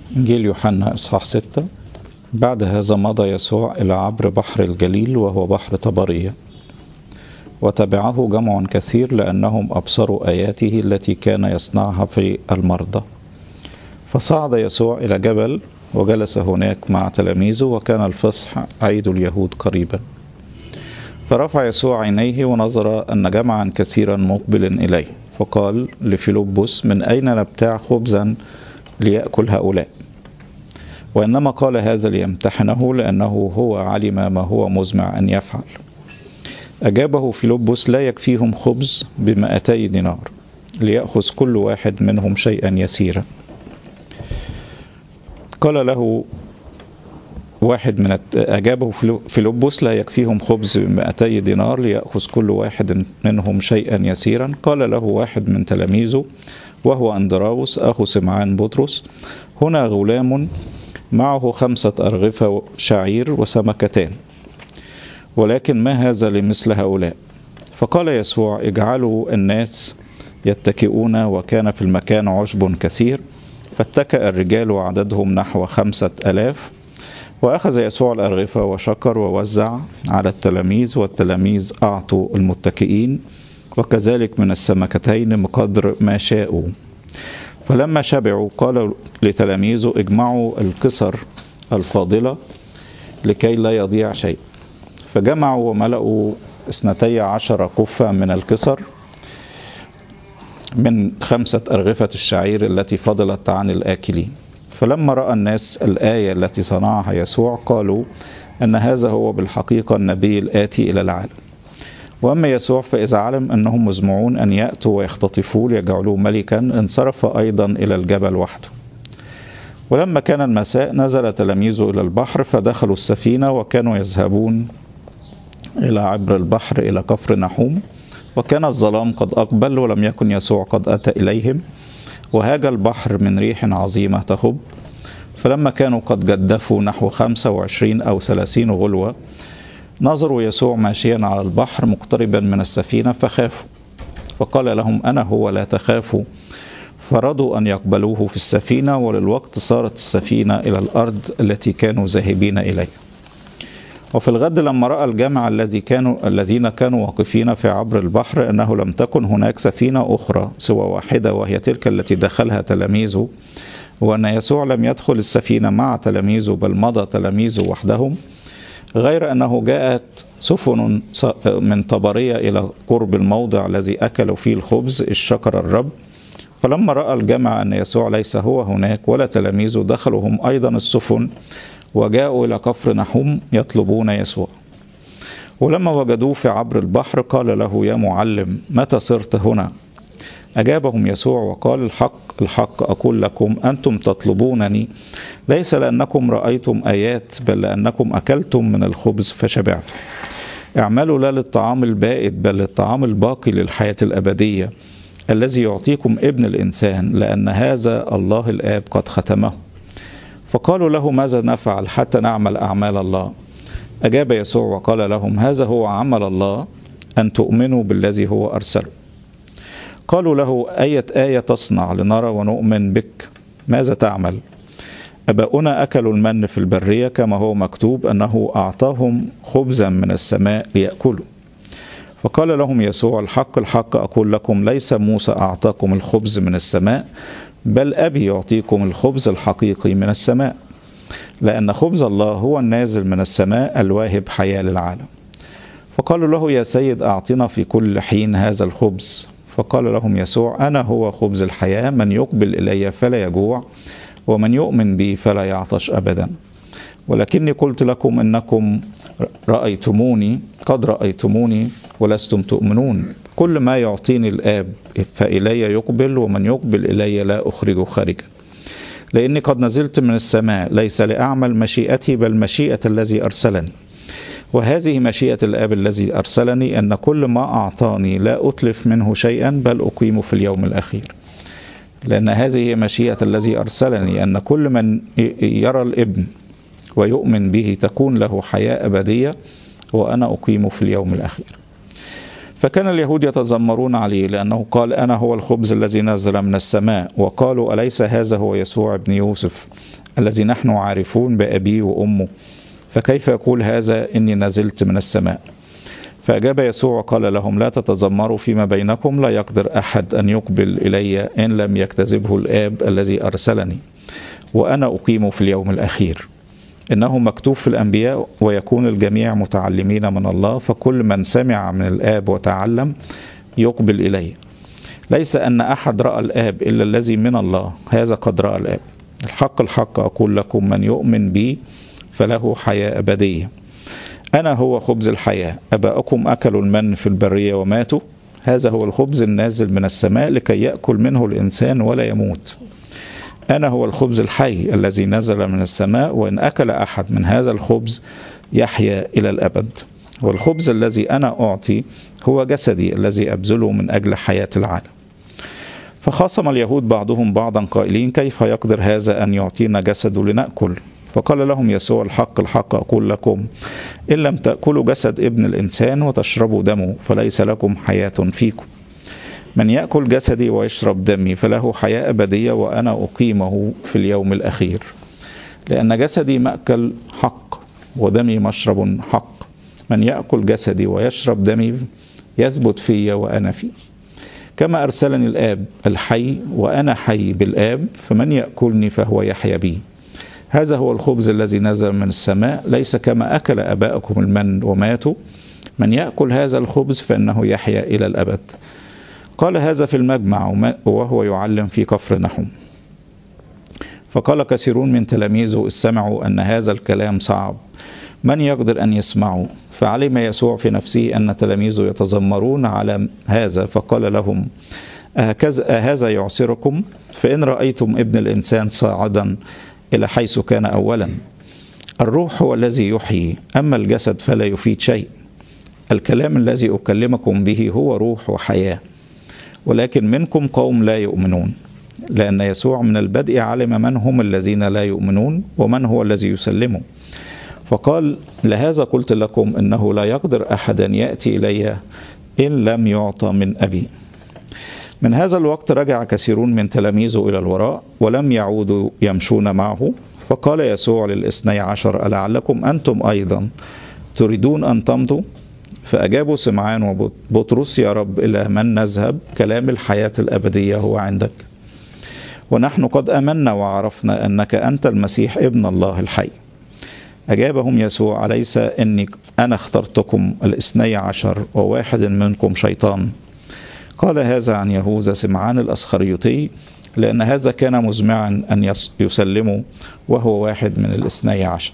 إنجيل يوحنا إصحاح 6 بعد هذا مضى يسوع إلى عبر بحر الجليل وهو بحر طبرية وتبعه جمع كثير لأنهم أبصروا آياته التي كان يصنعها في المرضى فصعد يسوع إلى جبل وجلس هناك مع تلاميذه وكان الفصح عيد اليهود قريبا فرفع يسوع عينيه ونظر أن جمعا كثيرا مقبل إليه فقال لفيلبس من أين نبتاع خبزا ليأكل هؤلاء وإنما قال هذا ليمتحنه لأنه هو علم ما هو مزمع أن يفعل أجابه فيلبس لا يكفيهم خبز بمائتي دينار ليأخذ كل واحد منهم شيئا يسيرا قال له واحد من أجابه فيلبس لا يكفيهم خبز بمائتي دينار ليأخذ كل واحد منهم شيئا يسيرا قال له واحد من تلاميذه وهو أندراوس أخو سمعان بطرس هنا غلام معه خمسة أرغفة شعير وسمكتان ولكن ما هذا لمثل هؤلاء فقال يسوع اجعلوا الناس يتكئون وكان في المكان عشب كثير فاتكأ الرجال وعددهم نحو خمسة ألاف وأخذ يسوع الأرغفة وشكر ووزع على التلاميذ والتلاميذ أعطوا المتكئين وكذلك من السمكتين بقدر ما شاءوا فلما شبعوا قال لتلاميذه اجمعوا الكسر الفاضلة لكي لا يضيع شيء فجمعوا وملأوا اثنتي عشر كفة من الكسر من خمسة أرغفة الشعير التي فضلت عن الآكلين فلما رأى الناس الآية التي صنعها يسوع قالوا أن هذا هو بالحقيقة النبي الآتي إلى العالم وأما يسوع فإذا علم أنهم مزمعون أن يأتوا ويختطفوه ليجعلوه ملكا انصرف أيضا إلى الجبل وحده ولما كان المساء نزل تلاميذه إلى البحر فدخلوا السفينة وكانوا يذهبون إلى عبر البحر إلى كفر نحوم وكان الظلام قد أقبل ولم يكن يسوع قد أتى إليهم وهاج البحر من ريح عظيمة تهب فلما كانوا قد جدفوا نحو خمسة وعشرين أو ثلاثين غلوة نظروا يسوع ماشيا على البحر مقتربا من السفينة فخافوا فقال لهم أنا هو لا تخافوا فرضوا أن يقبلوه في السفينة وللوقت صارت السفينة إلى الأرض التي كانوا ذاهبين إليها وفي الغد لما رأى الجمع الذي كانوا الذين كانوا واقفين في عبر البحر أنه لم تكن هناك سفينة أخرى سوى واحدة وهي تلك التي دخلها تلاميذه وأن يسوع لم يدخل السفينة مع تلاميذه بل مضى تلاميذه وحدهم غير أنه جاءت سفن من طبرية إلى قرب الموضع الذي أكلوا فيه الخبز الشكر الرب فلما رأى الجمع أن يسوع ليس هو هناك ولا تلاميذه دخلوا هم أيضا السفن وجاءوا إلى كفر نحوم يطلبون يسوع ولما وجدوه في عبر البحر قال له يا معلم متى صرت هنا أجابهم يسوع وقال الحق الحق أقول لكم أنتم تطلبونني ليس لأنكم رأيتم آيات بل لأنكم أكلتم من الخبز فشبعتم اعملوا لا للطعام البائد بل للطعام الباقي للحياة الأبدية الذي يعطيكم ابن الإنسان لأن هذا الله الآب قد ختمه فقالوا له ماذا نفعل حتى نعمل أعمال الله أجاب يسوع وقال لهم هذا هو عمل الله أن تؤمنوا بالذي هو أرسله قالوا له أية آية تصنع لنرى ونؤمن بك ماذا تعمل أباؤنا أكلوا المن في البرية كما هو مكتوب أنه أعطاهم خبزا من السماء ليأكلوا فقال لهم يسوع الحق الحق أقول لكم ليس موسى أعطاكم الخبز من السماء بل أبي يعطيكم الخبز الحقيقي من السماء لأن خبز الله هو النازل من السماء الواهب حياة للعالم فقالوا له يا سيد أعطنا في كل حين هذا الخبز فقال لهم يسوع أنا هو خبز الحياة من يقبل إلي فلا يجوع ومن يؤمن بي فلا يعطش أبدا ولكني قلت لكم إنكم رأيتموني قد رأيتموني ولستم تؤمنون كل ما يعطيني الآب فإلي يقبل ومن يقبل إلي لا أخرجه خارجا لأني قد نزلت من السماء ليس لأعمل مشيئتي بل مشيئة الذي أرسلني وهذه مشيئة الآب الذي أرسلني أن كل ما أعطاني لا أتلف منه شيئا بل أقيمه في اليوم الأخير لأن هذه هي مشيئة الذي أرسلني أن كل من يرى الابن ويؤمن به تكون له حياة أبدية وأنا أقيمه في اليوم الأخير فكان اليهود يتذمرون عليه لأنه قال أنا هو الخبز الذي نزل من السماء وقالوا أليس هذا هو يسوع ابن يوسف الذي نحن عارفون بأبيه وأمه فكيف يقول هذا إني نزلت من السماء فأجاب يسوع وقال لهم لا تتذمروا فيما بينكم لا يقدر أحد أن يقبل إلي إن لم يكتذبه الآب الذي أرسلني وأنا أقيم في اليوم الأخير إنه مكتوب في الأنبياء ويكون الجميع متعلمين من الله فكل من سمع من الآب وتعلم يقبل إليه ليس أن أحد رأى الآب إلا الذي من الله هذا قد رأى الآب الحق الحق أقول لكم من يؤمن بي فله حياة أبدية أنا هو خبز الحياة أباؤكم أكلوا المن في البرية وماتوا هذا هو الخبز النازل من السماء لكي يأكل منه الإنسان ولا يموت أنا هو الخبز الحي الذي نزل من السماء وإن أكل أحد من هذا الخبز يحيا إلى الأبد والخبز الذي أنا أعطي هو جسدي الذي أبذله من أجل حياة العالم فخاصم اليهود بعضهم بعضا قائلين كيف يقدر هذا أن يعطينا جسده لنأكل فقال لهم يسوع الحق الحق أقول لكم إن لم تأكلوا جسد ابن الإنسان وتشربوا دمه فليس لكم حياة فيكم من يأكل جسدي ويشرب دمي فله حياة أبدية وأنا أقيمه في اليوم الأخير لأن جسدي مأكل حق ودمي مشرب حق من يأكل جسدي ويشرب دمي يثبت في وأنا فيه كما أرسلني الآب الحي وأنا حي بالآب فمن يأكلني فهو يحيا بي هذا هو الخبز الذي نزل من السماء ليس كما أكل أباءكم المن وماتوا من يأكل هذا الخبز فإنه يحيا إلى الأبد قال هذا في المجمع وهو يعلم في كفر نحوم فقال كثيرون من تلاميذه إذ سمعوا أن هذا الكلام صعب من يقدر أن يسمعه فعلم يسوع في نفسه أن تلاميذه يتذمرون على هذا فقال لهم أهذا يعسركم فإن رأيتم ابن الإنسان صاعدا إلى حيث كان أولا الروح هو الذي يحيي أما الجسد فلا يفيد شيء الكلام الذي أكلمكم به هو روح وحياة ولكن منكم قوم لا يؤمنون لأن يسوع من البدء علم من هم الذين لا يؤمنون ومن هو الذي يسلمه فقال لهذا قلت لكم إنه لا يقدر أحد أن يأتي إلي إن لم يعطى من أبي من هذا الوقت رجع كثيرون من تلاميذه إلى الوراء ولم يعودوا يمشون معه فقال يسوع للاثني عشر ألعلكم أنتم أيضا تريدون أن تمضوا فأجابوا سمعان وبطرس يا رب إلى من نذهب كلام الحياة الأبدية هو عندك ونحن قد أمنا وعرفنا أنك أنت المسيح ابن الله الحي أجابهم يسوع أليس إني أنا اخترتكم الاثني عشر وواحد منكم شيطان قال هذا عن يهوذا سمعان الأسخريوطي لأن هذا كان مزمعا أن يسلمه وهو واحد من الاثني عشر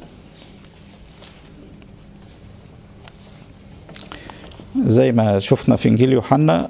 زي ما شفنا في إنجيل يوحنا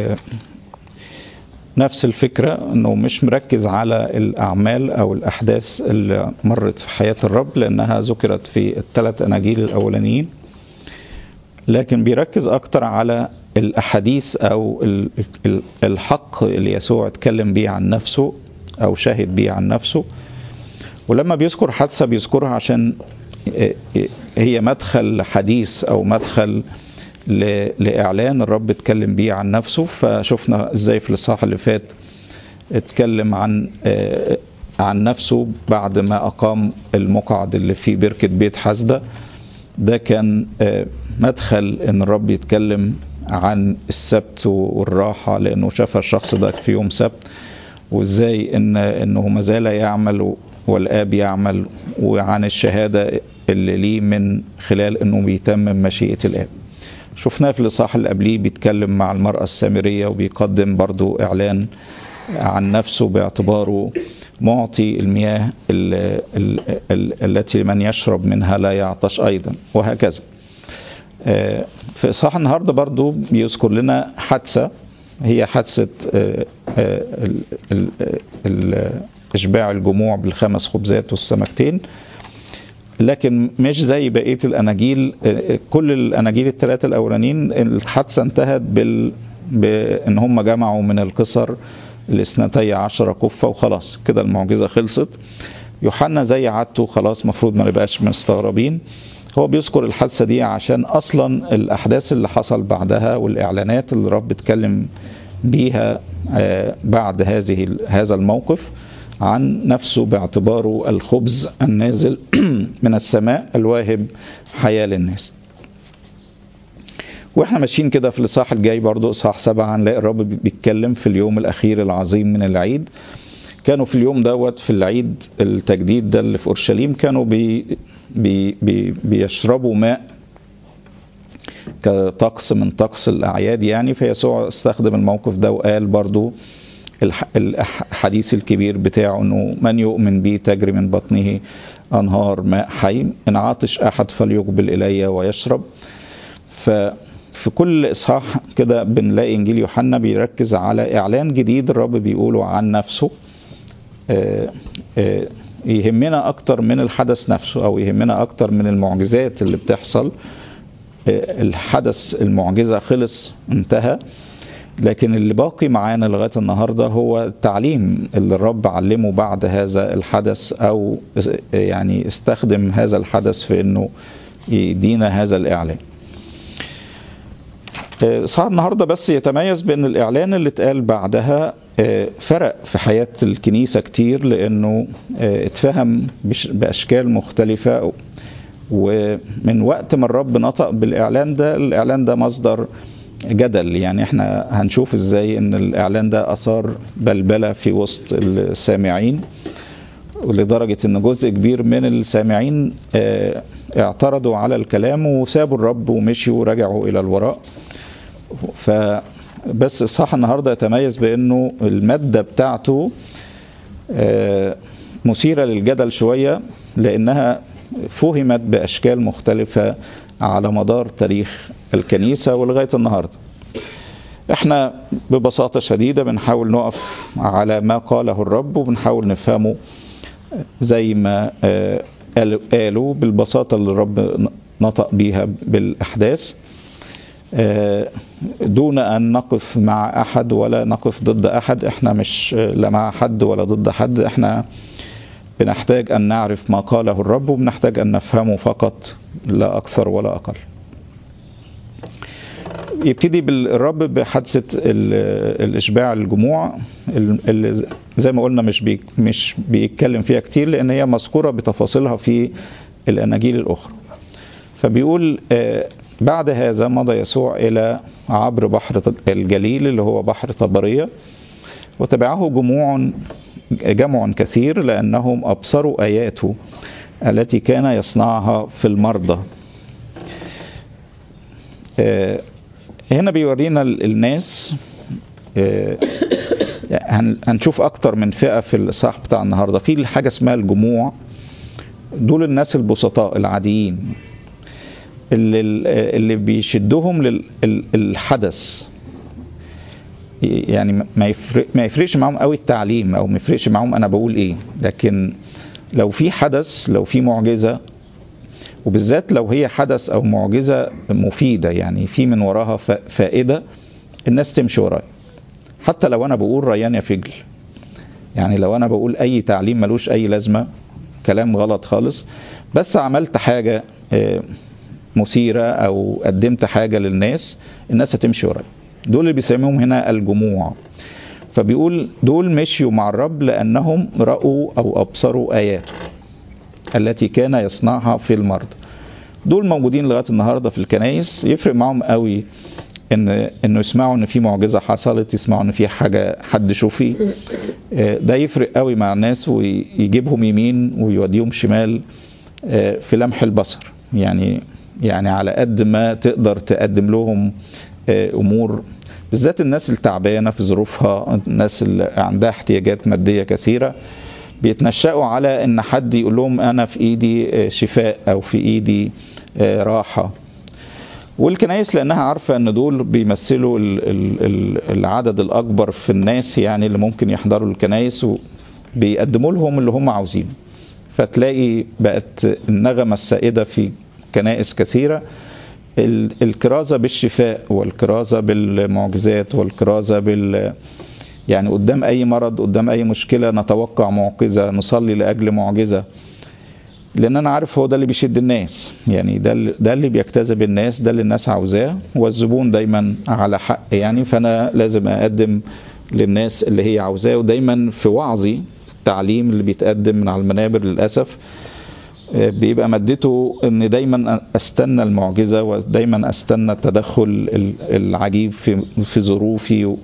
نفس الفكرة أنه مش مركز على الأعمال أو الأحداث اللي مرت في حياة الرب لأنها ذكرت في الثلاث أناجيل الأولانيين لكن بيركز أكتر على الأحاديث أو الحق اللي يسوع اتكلم بيه عن نفسه أو شاهد بيه عن نفسه ولما بيذكر حادثة بيذكرها عشان هي مدخل حديث أو مدخل لإعلان الرب اتكلم بيه عن نفسه فشفنا ازاي في الإصحاح اللي فات اتكلم عن عن نفسه بعد ما أقام المقعد اللي في بركة بيت حسدة ده كان مدخل ان الرب يتكلم عن السبت والراحة لأنه شاف الشخص ده في يوم سبت وازاي ان انه ما زال يعمل والآب يعمل وعن الشهادة اللي ليه من خلال انه بيتمم مشيئة الآب شفناه في الإصحاح اللي قبليه بيتكلم مع المرأة السامرية وبيقدم برضو إعلان عن نفسه باعتباره معطي المياه ال ال ال التي من يشرب منها لا يعطش أيضا وهكذا في إصحاح النهاردة برضو بيذكر لنا حادثة هي حادثة إشباع الجموع بالخمس خبزات والسمكتين لكن مش زي بقيه الاناجيل كل الاناجيل الثلاثه الاولانيين الحادثه انتهت بال بان هم جمعوا من القصر الاثنتي عشر كفه وخلاص كده المعجزه خلصت يوحنا زي عادته خلاص مفروض ما نبقاش مستغربين هو بيذكر الحادثة دي عشان أصلا الأحداث اللي حصل بعدها والإعلانات اللي الرب اتكلم بيها بعد هذه هذا الموقف عن نفسه باعتباره الخبز النازل من السماء الواهب حياة للناس واحنا ماشيين كده في الاصحاح الجاي برضو اصحاح سبعة هنلاقي الرب بيتكلم في اليوم الاخير العظيم من العيد كانوا في اليوم دوت في العيد التجديد ده اللي في اورشليم كانوا بي بي بي بيشربوا ماء كطقس من طقس الاعياد يعني فيسوع استخدم الموقف ده وقال برضو الحديث الكبير بتاعه انه من يؤمن بي تجري من بطنه انهار ماء حي ان عطش احد فليقبل الي ويشرب ففي كل اصحاح كده بنلاقي انجيل يوحنا بيركز على اعلان جديد الرب بيقوله عن نفسه يهمنا اكتر من الحدث نفسه او يهمنا اكتر من المعجزات اللي بتحصل الحدث المعجزه خلص انتهى لكن اللي باقي معانا لغايه النهارده هو التعليم اللي الرب علمه بعد هذا الحدث او يعني استخدم هذا الحدث في انه يدينا هذا الاعلان. صار النهارده بس يتميز بان الاعلان اللي اتقال بعدها فرق في حياه الكنيسه كتير لانه اتفهم باشكال مختلفه ومن وقت ما الرب نطق بالاعلان ده الاعلان ده مصدر جدل يعني احنا هنشوف ازاي ان الاعلان ده اثار بلبله في وسط السامعين ولدرجه ان جزء كبير من السامعين اعترضوا على الكلام وسابوا الرب ومشيوا ورجعوا الى الوراء فبس الصح النهارده يتميز بانه الماده بتاعته مثيره للجدل شويه لانها فهمت باشكال مختلفه على مدار تاريخ الكنيسه ولغايه النهارده. احنا ببساطه شديده بنحاول نقف على ما قاله الرب وبنحاول نفهمه زي ما قالوا بالبساطه اللي الرب نطق بيها بالاحداث دون ان نقف مع احد ولا نقف ضد احد احنا مش لا مع حد ولا ضد حد احنا بنحتاج ان نعرف ما قاله الرب وبنحتاج ان نفهمه فقط لا اكثر ولا اقل يبتدي بالرب بحادثه الاشباع الجموع اللي زي ما قلنا مش بي مش بيتكلم فيها كتير لان هي مذكوره بتفاصيلها في الاناجيل الاخرى فبيقول بعد هذا مضى يسوع الى عبر بحر الجليل اللي هو بحر طبريه وتبعه جموع جمع كثير لانهم ابصروا اياته التي كان يصنعها في المرضى هنا بيورينا الناس هنشوف اكتر من فئه في الاصحاح بتاع النهارده في حاجه اسمها الجموع دول الناس البسطاء العاديين اللي, اللي بيشدهم للحدث يعني ما يفرق ما يفرقش معاهم قوي التعليم او ما يفرقش معاهم انا بقول ايه لكن لو في حدث لو في معجزه وبالذات لو هي حدث او معجزه مفيده يعني في من وراها فائده الناس تمشي ورايا حتى لو انا بقول ريان يا فجل يعني لو انا بقول اي تعليم ملوش اي لازمه كلام غلط خالص بس عملت حاجه مثيره او قدمت حاجه للناس الناس هتمشي ورايا دول اللي بيسميهم هنا الجموع فبيقول دول مشيوا مع الرب لانهم راوا او ابصروا اياته التي كان يصنعها في المرضى دول موجودين لغايه النهارده في الكنايس يفرق معاهم قوي ان انه يسمعوا ان في معجزه حصلت يسمعوا ان في حاجه حد شوفي ده يفرق قوي مع الناس ويجيبهم يمين ويوديهم شمال في لمح البصر يعني يعني على قد ما تقدر تقدم لهم امور بالذات الناس التعبانه في ظروفها الناس اللي عندها احتياجات ماديه كثيره بيتنشأوا على ان حد يقول لهم انا في ايدي شفاء او في ايدي راحه والكنايس لانها عارفه ان دول بيمثلوا العدد الاكبر في الناس يعني اللي ممكن يحضروا الكنايس وبيقدموا لهم اللي هم عاوزينه فتلاقي بقت النغمه السائده في كنائس كثيره الكرازه بالشفاء والكرازه بالمعجزات والكرازه بال يعني قدام اي مرض قدام اي مشكله نتوقع معجزه نصلي لاجل معجزه لان انا عارف هو ده اللي بيشد الناس يعني ده اللي ده اللي بيجتذب الناس ده اللي الناس عاوزاه والزبون دايما على حق يعني فانا لازم اقدم للناس اللي هي عاوزاه ودايما في وعظي التعليم اللي بيتقدم من على المنابر للاسف بيبقى مادته ان دايما استنى المعجزه ودايما استنى التدخل العجيب في في ظروفي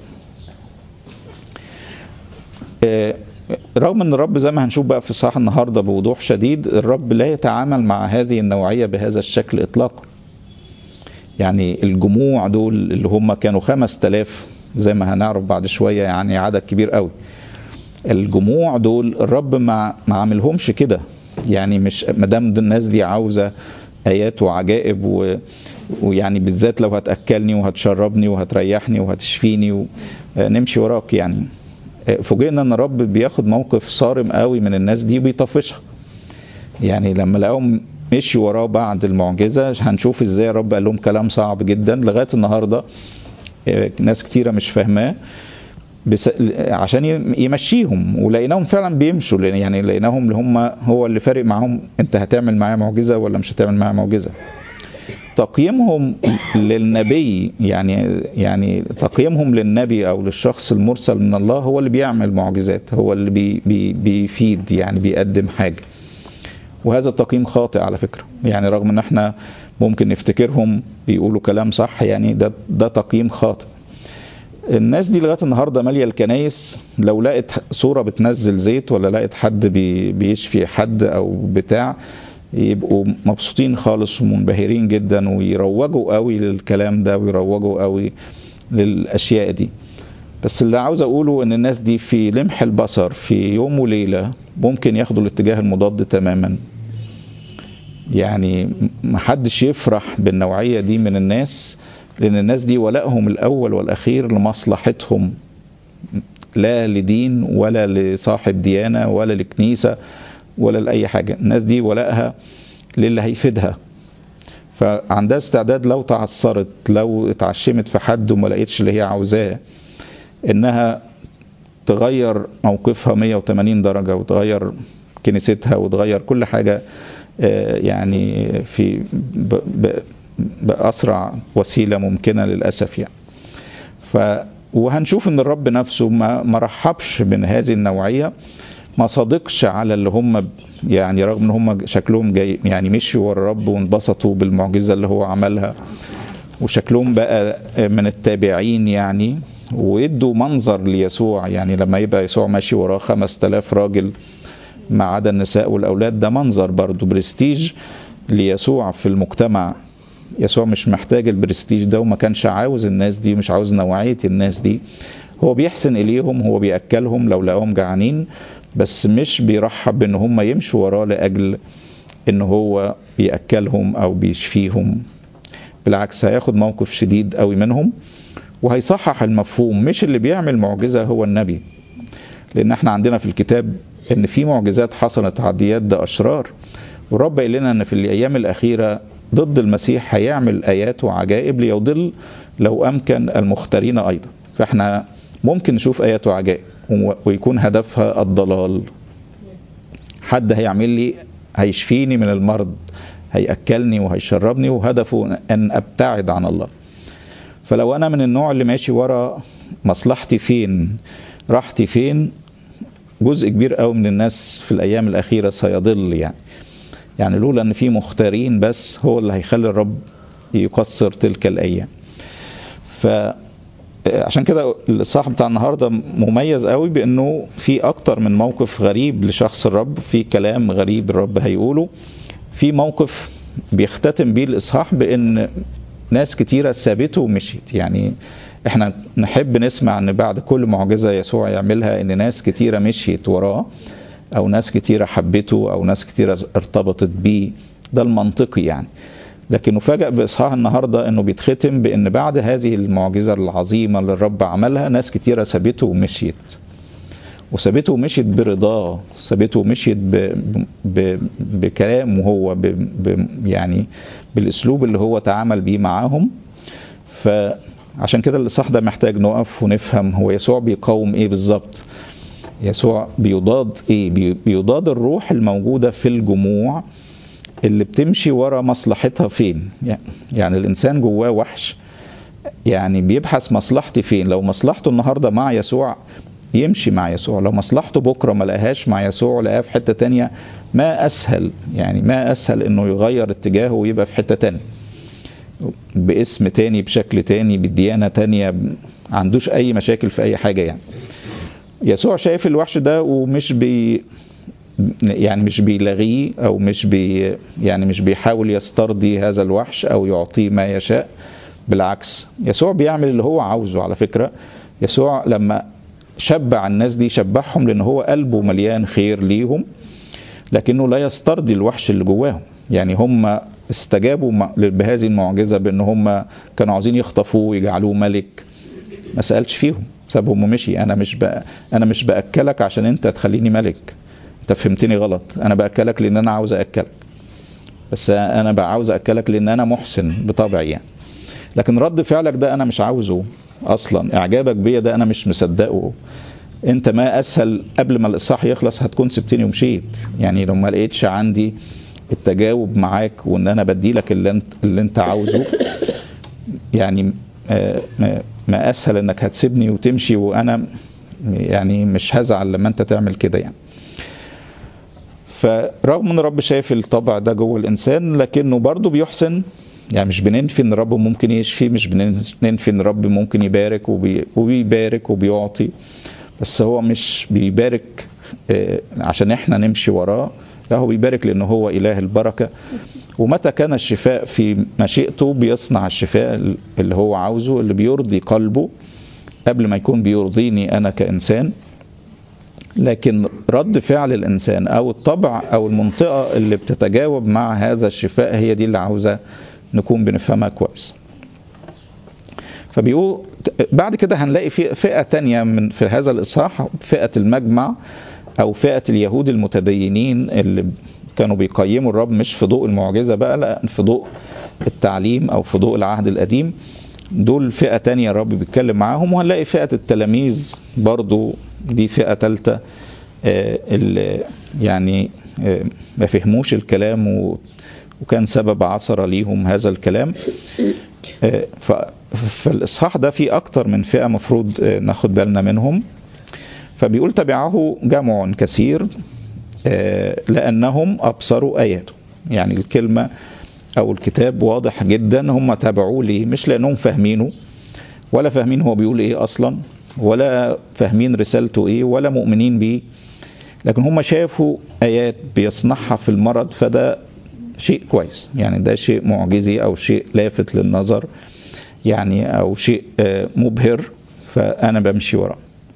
رغم ان الرب زي ما هنشوف بقى في صح النهارده بوضوح شديد الرب لا يتعامل مع هذه النوعيه بهذا الشكل اطلاقا يعني الجموع دول اللي هم كانوا 5000 زي ما هنعرف بعد شويه يعني عدد كبير قوي الجموع دول الرب ما ما عاملهمش كده يعني مش ما دام الناس دي عاوزه ايات وعجائب و... ويعني بالذات لو هتاكلني وهتشربني وهتريحني وهتشفيني ونمشي وراك يعني فوجئنا ان الرب بياخد موقف صارم قوي من الناس دي وبيطفشها يعني لما لقاهم مشي وراه بعد المعجزه هنشوف ازاي الرب قال لهم كلام صعب جدا لغايه النهارده ناس كتيره مش فاهماه بس عشان يمشيهم ولقيناهم فعلا بيمشوا يعني لقيناهم اللي هم هو اللي فارق معاهم انت هتعمل معايا معجزه ولا مش هتعمل معايا معجزه تقييمهم للنبي يعني يعني تقييمهم للنبي او للشخص المرسل من الله هو اللي بيعمل معجزات هو اللي بي بي بيفيد يعني بيقدم حاجه وهذا التقييم خاطئ على فكره يعني رغم ان احنا ممكن نفتكرهم بيقولوا كلام صح يعني ده ده تقييم خاطئ الناس دي لغايه النهارده ماليه الكنايس لو لقت صوره بتنزل زيت ولا لقت حد بي بيشفي حد او بتاع يبقوا مبسوطين خالص ومنبهرين جدا ويروجوا قوي للكلام ده ويروجوا قوي للاشياء دي بس اللي عاوز اقوله ان الناس دي في لمح البصر في يوم وليله ممكن ياخدوا الاتجاه المضاد تماما يعني محدش يفرح بالنوعيه دي من الناس لان الناس دي ولائهم الاول والاخير لمصلحتهم لا لدين ولا لصاحب ديانه ولا لكنيسه ولا لاي حاجه الناس دي ولائها للي هيفيدها فعندها استعداد لو تعثرت لو اتعشمت في حد وما لقيتش اللي هي عاوزاه انها تغير موقفها 180 درجه وتغير كنيستها وتغير كل حاجه يعني في باسرع وسيله ممكنه للاسف يعني ف وهنشوف ان الرب نفسه ما ما رحبش من هذه النوعيه ما صادقش على اللي هم يعني رغم ان هم شكلهم جاي يعني مشوا ورا الرب وانبسطوا بالمعجزه اللي هو عملها وشكلهم بقى من التابعين يعني ويدوا منظر ليسوع يعني لما يبقى يسوع ماشي وراه 5000 راجل ما عدا النساء والاولاد ده منظر برضه برستيج ليسوع في المجتمع يسوع مش محتاج البرستيج ده وما كانش عاوز الناس دي مش عاوز نوعيه الناس دي هو بيحسن اليهم هو بياكلهم لو لقاهم جعانين بس مش بيرحب بان هم يمشوا وراه لاجل ان هو بياكلهم او بيشفيهم بالعكس هياخد موقف شديد قوي منهم وهيصحح المفهوم مش اللي بيعمل معجزه هو النبي لان احنا عندنا في الكتاب ان في معجزات حصلت عديات ده اشرار والرب قال لنا ان في الايام الاخيره ضد المسيح هيعمل ايات وعجائب ليضل لو امكن المختارين ايضا فاحنا ممكن نشوف ايات وعجائب ويكون هدفها الضلال حد هيعمل لي هيشفيني من المرض هيأكلني وهيشربني وهدفه أن أبتعد عن الله فلو أنا من النوع اللي ماشي ورا مصلحتي فين راحتي فين جزء كبير قوي من الناس في الأيام الأخيرة سيضل يعني يعني لولا أن في مختارين بس هو اللي هيخلي الرب يقصر تلك الأيام ف عشان كده الصاحب بتاع النهارده مميز قوي بانه في اكتر من موقف غريب لشخص الرب في كلام غريب الرب هيقوله في موقف بيختتم بيه الاصحاح بان ناس كتيره سابته ومشيت يعني احنا نحب نسمع ان بعد كل معجزه يسوع يعملها ان ناس كتيره مشيت وراه او ناس كتيره حبته او ناس كتيره ارتبطت بيه ده المنطقي يعني لكن نفاجأ بإصحاح النهاردة أنه بيتختم بأن بعد هذه المعجزة العظيمة اللي الرب عملها ناس كتيرة سابته ومشيت وسابته ومشيت برضاه سابته ومشيت ب... ب... بكلامه هو ب... ب... يعني بالأسلوب اللي هو تعامل بيه معاهم فعشان كده الإصحاح ده محتاج نقف ونفهم هو يسوع بيقاوم إيه بالظبط يسوع بيضاد ايه بي- بيضاد الروح الموجودة في الجموع اللي بتمشي ورا مصلحتها فين يعني الانسان جواه وحش يعني بيبحث مصلحتي فين لو مصلحته النهاردة مع يسوع يمشي مع يسوع لو مصلحته بكرة ما لقاهاش مع يسوع لقاها في حتة تانية ما أسهل يعني ما أسهل إنه يغير اتجاهه ويبقى في حتة تانية باسم تاني بشكل تاني بديانة تانية عندوش أي مشاكل في أي حاجة يعني يسوع شايف الوحش ده ومش بي يعني مش بيلغيه او مش بي يعني مش بيحاول يسترضي هذا الوحش او يعطيه ما يشاء بالعكس يسوع بيعمل اللي هو عاوزه على فكرة يسوع لما شبع الناس دي شبعهم لان هو قلبه مليان خير ليهم لكنه لا يسترضي الوحش اللي جواهم يعني هم استجابوا م- بهذه المعجزة بان هم كانوا عاوزين يخطفوه ويجعلوه ملك ما سألش فيهم سابهم ومشي انا مش بأ... انا مش باكلك عشان انت تخليني ملك انت فهمتني غلط انا باكلك لان انا عاوز اكلك بس انا بقى عاوز اكلك لان انا محسن بطبعي يعني لكن رد فعلك ده انا مش عاوزه اصلا اعجابك بيا ده انا مش مصدقه انت ما اسهل قبل ما الاصحاح يخلص هتكون سبتني ومشيت يعني لو ما لقيتش عندي التجاوب معاك وان انا بدي لك اللي انت, اللي انت عاوزه يعني آه، ما- ما اسهل انك هتسيبني وتمشي وانا يعني مش هزعل لما انت تعمل كده يعني فرغم ان الرب شايف الطبع ده جوه الانسان لكنه برضه بيحسن يعني مش بننفي ان الرب ممكن يشفي مش بننفي ان الرب ممكن يبارك وبي وبيبارك وبيعطي بس هو مش بيبارك آه، عشان احنا نمشي وراه لا هو بيبارك لانه هو اله البركه ومتى كان الشفاء في مشيئته بيصنع الشفاء اللي هو عاوزه اللي بيرضي قلبه قبل ما يكون بيرضيني انا كانسان لكن رد فعل الانسان او الطبع او المنطقه اللي بتتجاوب مع هذا الشفاء هي دي اللي عاوزه نكون بنفهمها كويس فبيقول بعد كده هنلاقي في فئه تانية من في هذا الاصحاح فئه المجمع او فئه اليهود المتدينين اللي كانوا بيقيموا الرب مش في ضوء المعجزه بقى لا في ضوء التعليم او في ضوء العهد القديم دول فئه تانية الرب بيتكلم معاهم وهنلاقي فئه التلاميذ برضو دي فئه ثالثه اللي يعني آه، ما فهموش الكلام و وكان سبب عثرة ليهم هذا الكلام آه، ف- فالإصحاح ده فيه أكتر من فئة مفروض آه، ناخد بالنا منهم فبيقول تبعه جمع كثير آه، لأنهم أبصروا آياته يعني الكلمة أو الكتاب واضح جدا هم تابعوه ليه مش لأنهم فاهمينه ولا فاهمين هو بيقول إيه أصلا ولا فاهمين رسالته إيه ولا مؤمنين بيه لكن هم شافوا آيات بيصنعها في المرض فده شيء كويس يعني ده شيء معجزي أو شيء لافت للنظر يعني أو شيء آه، مبهر فأنا بمشي وراه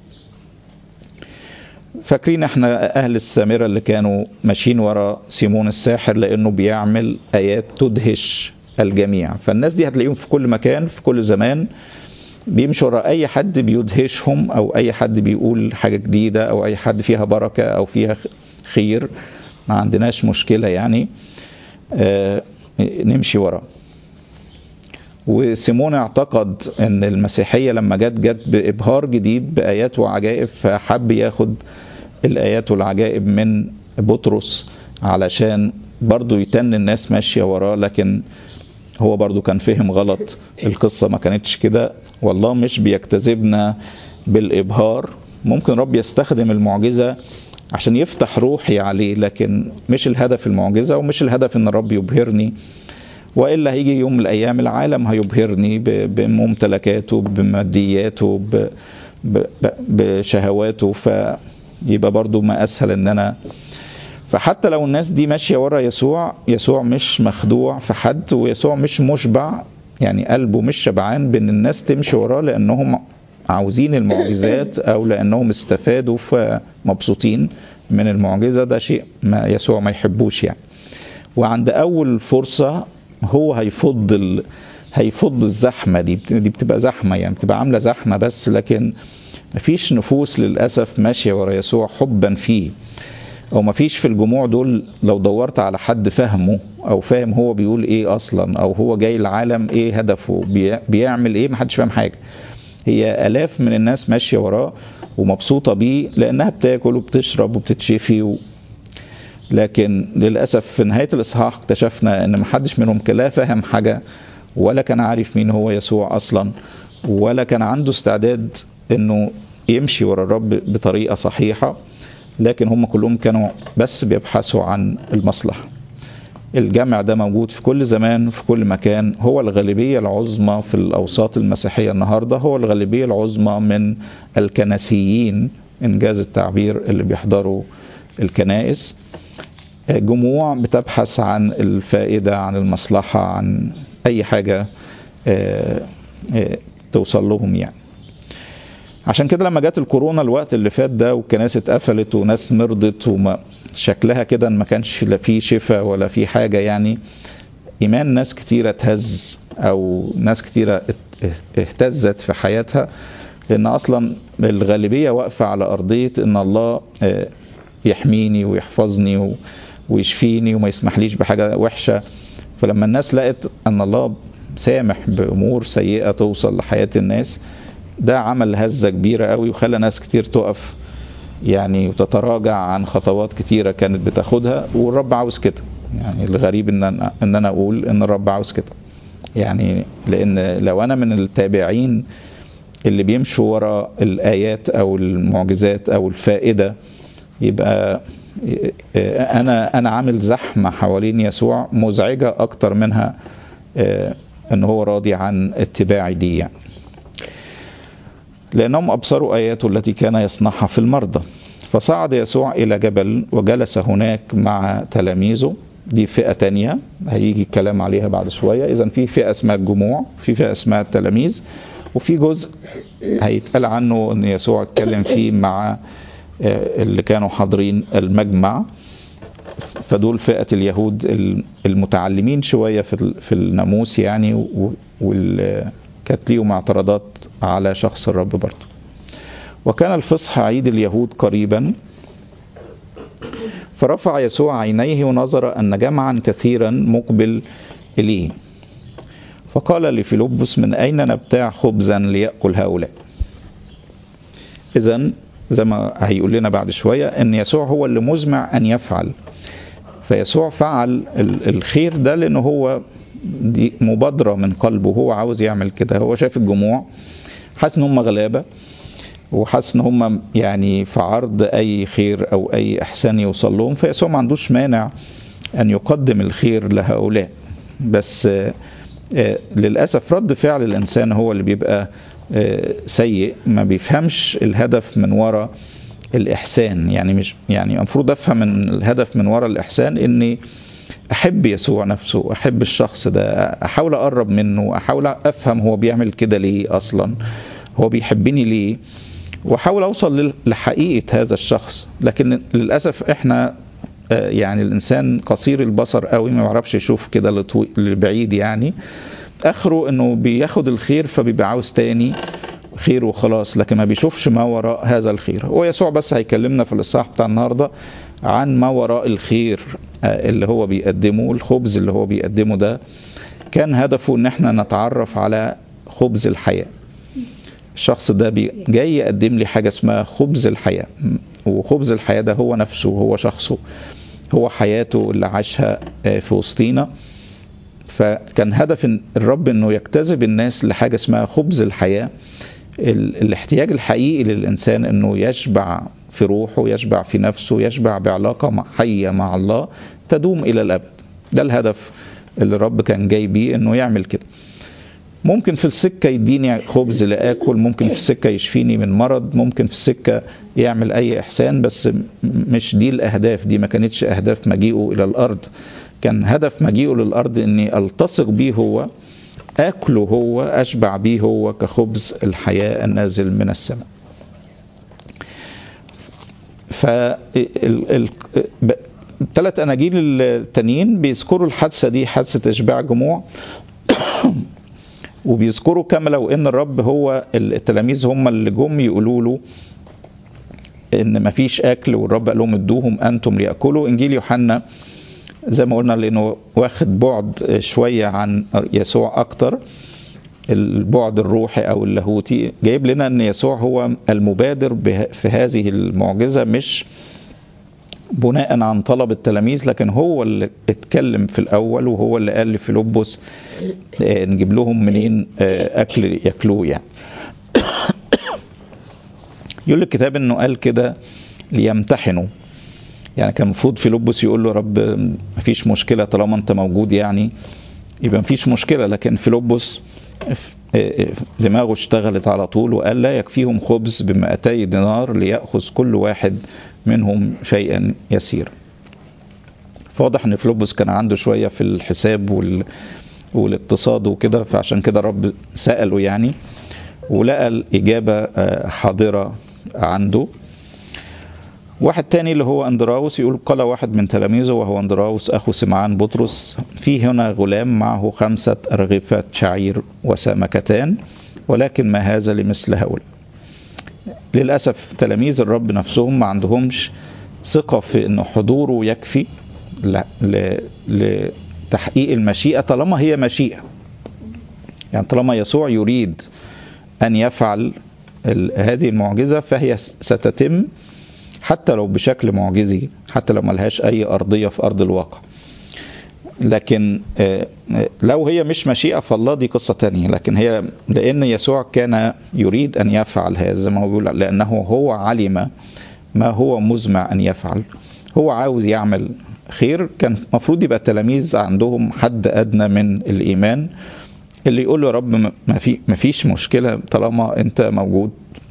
فاكرين احنا اهل السامرة اللي كانوا ماشيين ورا سيمون الساحر لانه بيعمل ايات تدهش الجميع فالناس دي هتلاقيهم في كل مكان في كل زمان بيمشوا ورا اي حد بيدهشهم او اي حد بيقول حاجة جديدة او اي حد فيها بركة او فيها خير ما عندناش مشكلة يعني آه، نمشي وراه وسيمون اعتقد ان المسيحيه لما جت جت بابهار جديد بايات وعجائب فحب ياخد الايات والعجائب من بطرس علشان برضو يتن الناس ماشيه وراه لكن هو برضو كان فهم غلط القصه ما كانتش كده والله مش بيجتذبنا بالابهار ممكن رب يستخدم المعجزه عشان يفتح روحي عليه لكن مش الهدف المعجزه ومش الهدف ان الرب يبهرني والا هيجي يوم من الايام العالم هيبهرني ب- بممتلكاته بمادياته ب- ب- ب- بشهواته فيبقى برضو ما اسهل ان انا فحتى لو الناس دي ماشيه ورا يسوع يسوع مش مخدوع في حد ويسوع مش مشبع يعني قلبه مش شبعان بان الناس تمشي وراه لانهم عاوزين المعجزات او لانهم استفادوا فمبسوطين من المعجزه ده شيء ما يسوع ما يحبوش يعني وعند اول فرصه هو هيفض ال... هيفض الزحمه دي دي بتبقى زحمه يعني بتبقى عامله زحمه بس لكن مفيش نفوس للاسف ماشيه ورا يسوع حبا فيه او مفيش في الجموع دول لو دورت على حد فهمه او فاهم هو بيقول ايه اصلا او هو جاي العالم ايه هدفه بي... بيعمل ايه محدش فاهم حاجه هي الاف من الناس ماشيه وراه ومبسوطة بيه لأنها بتاكل وبتشرب وبتتشفي و... لكن للأسف في نهاية الإصحاح اكتشفنا أن محدش منهم لا فاهم حاجة ولا كان عارف مين هو يسوع أصلا ولا كان عنده استعداد أنه يمشي ورا الرب بطريقة صحيحة لكن هم كلهم كانوا بس بيبحثوا عن المصلحة الجمع ده موجود في كل زمان في كل مكان هو الغالبية العظمى في الأوساط المسيحية النهاردة هو الغالبية العظمى من الكنسيين إنجاز التعبير اللي بيحضروا الكنائس جموع بتبحث عن الفائدة عن المصلحة عن أي حاجة توصل لهم يعني عشان كده لما جت الكورونا الوقت اللي فات ده والكنائس اتقفلت وناس مرضت وما شكلها كده ما كانش لا في شفاء ولا في حاجه يعني ايمان ناس كتيره اتهز او ناس كتيره اهتزت في حياتها لان اصلا الغالبيه واقفه على ارضيه ان الله يحميني ويحفظني ويشفيني وما يسمحليش بحاجه وحشه فلما الناس لقت ان الله سامح بامور سيئه توصل لحياه الناس ده عمل هزه كبيره قوي وخلى ناس كتير تقف يعني وتتراجع عن خطوات كتيره كانت بتاخدها والرب عاوز كده يعني الغريب ان أنا ان انا اقول ان الرب عاوز كده يعني لان لو انا من التابعين اللي بيمشوا ورا الايات او المعجزات او الفائده يبقى انا انا عامل زحمه حوالين يسوع مزعجه اكتر منها ان هو راضي عن اتباعي ليه يعني لأنهم أبصروا آياته التي كان يصنعها في المرضى فصعد يسوع إلى جبل وجلس هناك مع تلاميذه دي فئة تانية هيجي الكلام عليها بعد شوية إذا في فئة اسمها الجموع في فئة اسمها التلاميذ وفي جزء هيتقال عنه أن يسوع اتكلم فيه مع اللي كانوا حاضرين المجمع فدول فئة اليهود المتعلمين شوية في الناموس يعني وال كانت ليهم اعتراضات على شخص الرب برضه وكان الفصح عيد اليهود قريبا فرفع يسوع عينيه ونظر أن جمعا كثيرا مقبل إليه فقال لفيلبس من أين نبتاع خبزا ليأكل هؤلاء إذا زي ما هيقول لنا بعد شوية أن يسوع هو اللي مزمع أن يفعل فيسوع فعل الخير ده لأنه هو دي مبادرة من قلبه هو عاوز يعمل كده هو شايف الجموع حاسس ان هم غلابة وحاسس ان هم يعني في عرض اي خير او اي احسان يوصل لهم فيسوع ما عندوش مانع ان يقدم الخير لهؤلاء بس للاسف رد فعل الانسان هو اللي بيبقى سيء ما بيفهمش الهدف من وراء الاحسان يعني مش يعني المفروض افهم ان الهدف من وراء الاحسان اني احب يسوع نفسه احب الشخص ده احاول اقرب منه احاول افهم هو بيعمل كده ليه اصلا هو بيحبني ليه واحاول اوصل لحقيقه هذا الشخص لكن للاسف احنا يعني الانسان قصير البصر قوي ما يعرفش يشوف كده لبعيد يعني اخره انه بياخد الخير فبيبقى عاوز تاني خير وخلاص لكن ما بيشوفش ما وراء هذا الخير هو يسوع بس هيكلمنا في الاصحاح بتاع النهارده عن ما وراء الخير اللي هو بيقدمه الخبز اللي هو بيقدمه ده كان هدفه ان احنا نتعرف على خبز الحياة الشخص ده جاي يقدم لي حاجة اسمها خبز الحياة وخبز الحياة ده هو نفسه هو شخصه هو حياته اللي عاشها في وسطينا فكان هدف الرب انه يجتذب الناس لحاجة اسمها خبز الحياة الاحتياج الحقيقي للإنسان انه يشبع في روحه يشبع في نفسه يشبع بعلاقة حية مع الله تدوم إلى الأبد ده الهدف اللي الرب كان جاي بيه انه يعمل كده ممكن في السكة يديني خبز لآكل ممكن في السكة يشفيني من مرض ممكن في السكة يعمل أي إحسان بس مش دي الأهداف دي ما كانتش أهداف مجيئه إلى الأرض كان هدف مجيئه للأرض أني ألتصق بيه هو أكله هو أشبع بيه هو كخبز الحياة النازل من السماء فالثلاث أناجيل التانيين بيذكروا الحادثة دي حادثة إشباع جموع وبيذكروا كما لو ان الرب هو التلاميذ هم اللي جم يقولوا له ان مفيش اكل والرب قال لهم ادوهم انتم لياكلوا انجيل يوحنا زي ما قلنا لانه واخد بعد شويه عن يسوع اكتر البعد الروحي او اللاهوتي جايب لنا ان يسوع هو المبادر في هذه المعجزه مش بناء عن طلب التلاميذ لكن هو اللي اتكلم في الاول وهو اللي قال لفيلبس نجيب لهم منين اكل ياكلوه يعني يقول الكتاب انه قال كده ليمتحنوا يعني كان المفروض فيلبس يقول له رب مفيش مشكله طالما انت موجود يعني يبقى مفيش مشكله لكن فيلبس دماغه اشتغلت على طول وقال لا يكفيهم خبز بمئتي دينار ليأخذ كل واحد منهم شيئا يسير فواضح ان فلوبوس كان عنده شويه في الحساب وال... والاقتصاد وكده فعشان كده رب سأله يعني ولقى الإجابة حاضرة عنده واحد تاني اللي هو أندراوس يقول قال واحد من تلاميذه وهو أندراوس أخو سمعان بطرس في هنا غلام معه خمسة أرغفة شعير وسمكتان ولكن ما هذا لمثل هؤلاء للأسف تلاميذ الرب نفسهم ما عندهمش ثقة في أن حضوره يكفي لتحقيق المشيئة طالما هي مشيئة يعني طالما يسوع يريد أن يفعل هذه المعجزة فهي ستتم حتى لو بشكل معجزي حتى لو ملهاش أي أرضية في أرض الواقع لكن لو هي مش مشيئة فالله دي قصة تانية لكن هي لأن يسوع كان يريد أن يفعل هذا زي ما هو بيقول لأنه هو علم ما هو مزمع أن يفعل هو عاوز يعمل خير كان المفروض يبقى التلاميذ عندهم حد أدنى من الإيمان اللي يقول له يا رب ما في ما فيش مشكلة طالما أنت موجود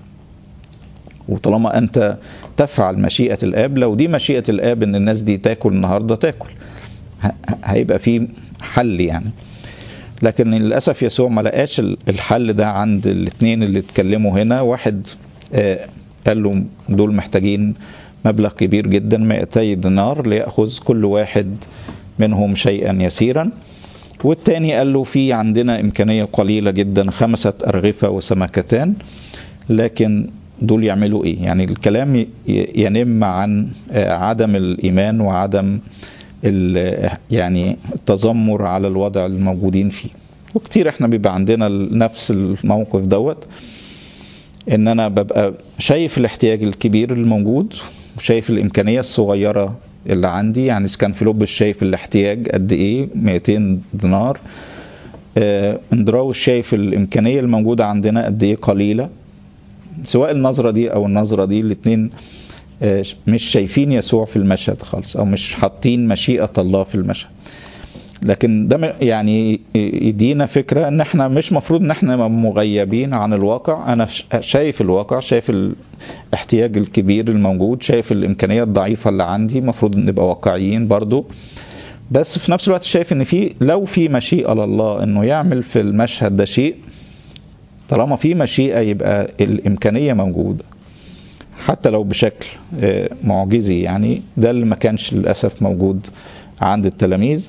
وطالما أنت تفعل مشيئة الآب لو دي مشيئة الآب إن الناس دي تاكل النهاردة تاكل هيبقى في حل يعني لكن للاسف يسوع ما لقاش الحل ده عند الاثنين اللي اتكلموا هنا واحد قال له دول محتاجين مبلغ كبير جدا 200 دينار ليأخذ كل واحد منهم شيئا يسيرا والتاني قال له في عندنا إمكانية قليلة جدا خمسة أرغفة وسمكتان لكن دول يعملوا إيه يعني الكلام ينم عن عدم الإيمان وعدم يعني التذمر على الوضع الموجودين فيه وكتير احنا بيبقى عندنا نفس الموقف دوت ان انا ببقى شايف الاحتياج الكبير الموجود وشايف الامكانيه الصغيره اللي عندي يعني اذا كان فيلوبس شايف الاحتياج قد ايه 200 دينار اه اندراوس شايف الامكانيه الموجوده عندنا قد ايه قليله سواء النظره دي او النظره دي الاثنين مش شايفين يسوع في المشهد خالص او مش حاطين مشيئه الله في المشهد لكن ده يعني يدينا فكره ان احنا مش مفروض ان احنا مغيبين عن الواقع انا شايف الواقع شايف الاحتياج الكبير الموجود شايف الامكانيه الضعيفه اللي عندي المفروض نبقى واقعيين برضو بس في نفس الوقت شايف ان في لو في مشيئه لله انه يعمل في المشهد ده شيء طالما في مشيئه يبقى الامكانيه موجوده حتى لو بشكل معجزي يعني ده اللي ما كانش للاسف موجود عند التلاميذ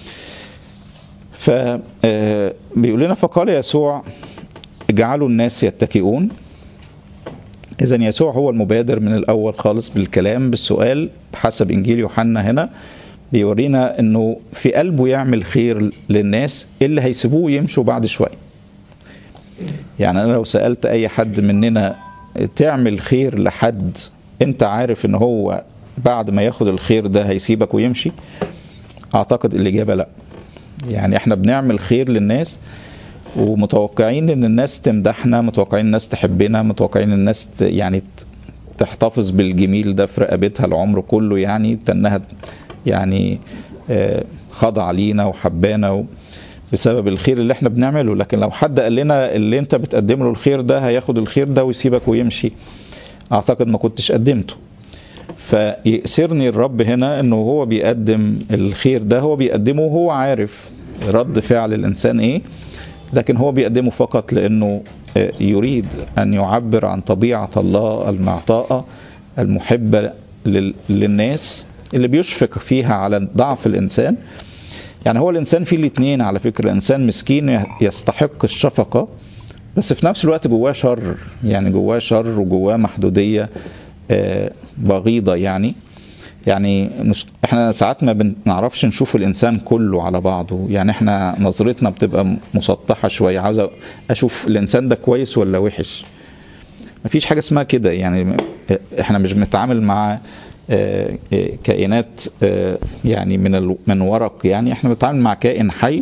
فبيقول لنا فقال يسوع اجعلوا الناس يتكئون اذا يسوع هو المبادر من الاول خالص بالكلام بالسؤال بحسب انجيل يوحنا هنا بيورينا انه في قلبه يعمل خير للناس اللي هيسيبوه يمشوا بعد شويه يعني انا لو سالت اي حد مننا تعمل خير لحد انت عارف ان هو بعد ما ياخد الخير ده هيسيبك ويمشي اعتقد الاجابه لا يعني احنا بنعمل خير للناس ومتوقعين ان الناس تمدحنا متوقعين الناس تحبنا متوقعين الناس يعني تحتفظ بالجميل ده في رقبتها العمر كله يعني تنها يعني خضع لينا وحبانا بسبب الخير اللي احنا بنعمله لكن لو حد قال لنا اللي انت بتقدم له الخير ده هياخد الخير ده ويسيبك ويمشي اعتقد ما كنتش قدمته فيأسرني الرب هنا انه هو بيقدم الخير ده هو بيقدمه وهو عارف رد فعل الانسان ايه لكن هو بيقدمه فقط لانه يريد ان يعبر عن طبيعه الله المعطاءه المحبه للناس اللي بيشفق فيها على ضعف الانسان يعني هو الانسان فيه الاثنين على فكره انسان مسكين يستحق الشفقه بس في نفس الوقت جواه شر يعني جواه شر وجواه محدوديه بغيضه يعني يعني مش احنا ساعات ما بنعرفش نشوف الانسان كله على بعضه يعني احنا نظرتنا بتبقى مسطحه شويه عاوز اشوف الانسان ده كويس ولا وحش مفيش حاجه اسمها كده يعني احنا مش بنتعامل مع كائنات يعني من من ورق يعني احنا بنتعامل مع كائن حي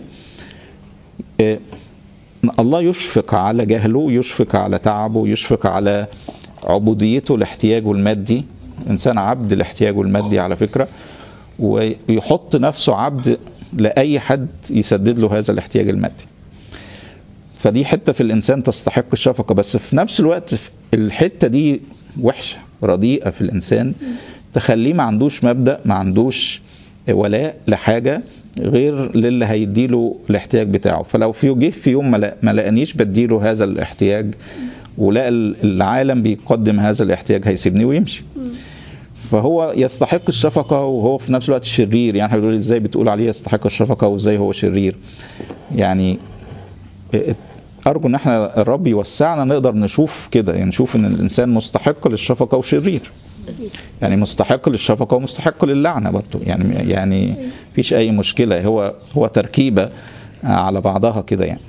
الله يشفق على جهله يشفق على تعبه يشفق على عبوديته لاحتياجه المادي انسان عبد لاحتياجه المادي على فكره ويحط نفسه عبد لاي حد يسدد له هذا الاحتياج المادي فدي حته في الانسان تستحق الشفقه بس في نفس الوقت الحته دي وحشه رديئه في الانسان تخليه ما عندوش مبدا ما عندوش ولاء لحاجه غير للي هيديله الاحتياج بتاعه فلو في جه في يوم ما لقانيش بديله هذا الاحتياج ولقى العالم بيقدم هذا الاحتياج هيسيبني ويمشي فهو يستحق الشفقة وهو في نفس الوقت شرير يعني هيقول ازاي بتقول عليه يستحق الشفقة وازاي هو شرير يعني أرجو إن احنا الرب يوسعنا نقدر نشوف كده يعني نشوف إن الإنسان مستحق للشفقة وشرير يعني مستحق للشفقة ومستحق للعنة برضه يعني يعني مفيش أي مشكلة هو هو تركيبة على بعضها كده يعني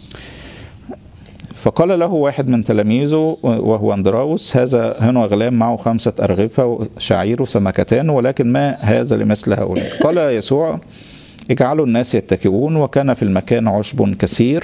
فقال له واحد من تلاميذه وهو اندراوس هذا هنا غلام معه خمسة أرغفة وشعير وسمكتان ولكن ما هذا لمثل هؤلاء قال يسوع اجعلوا الناس يتكئون وكان في المكان عشب كثير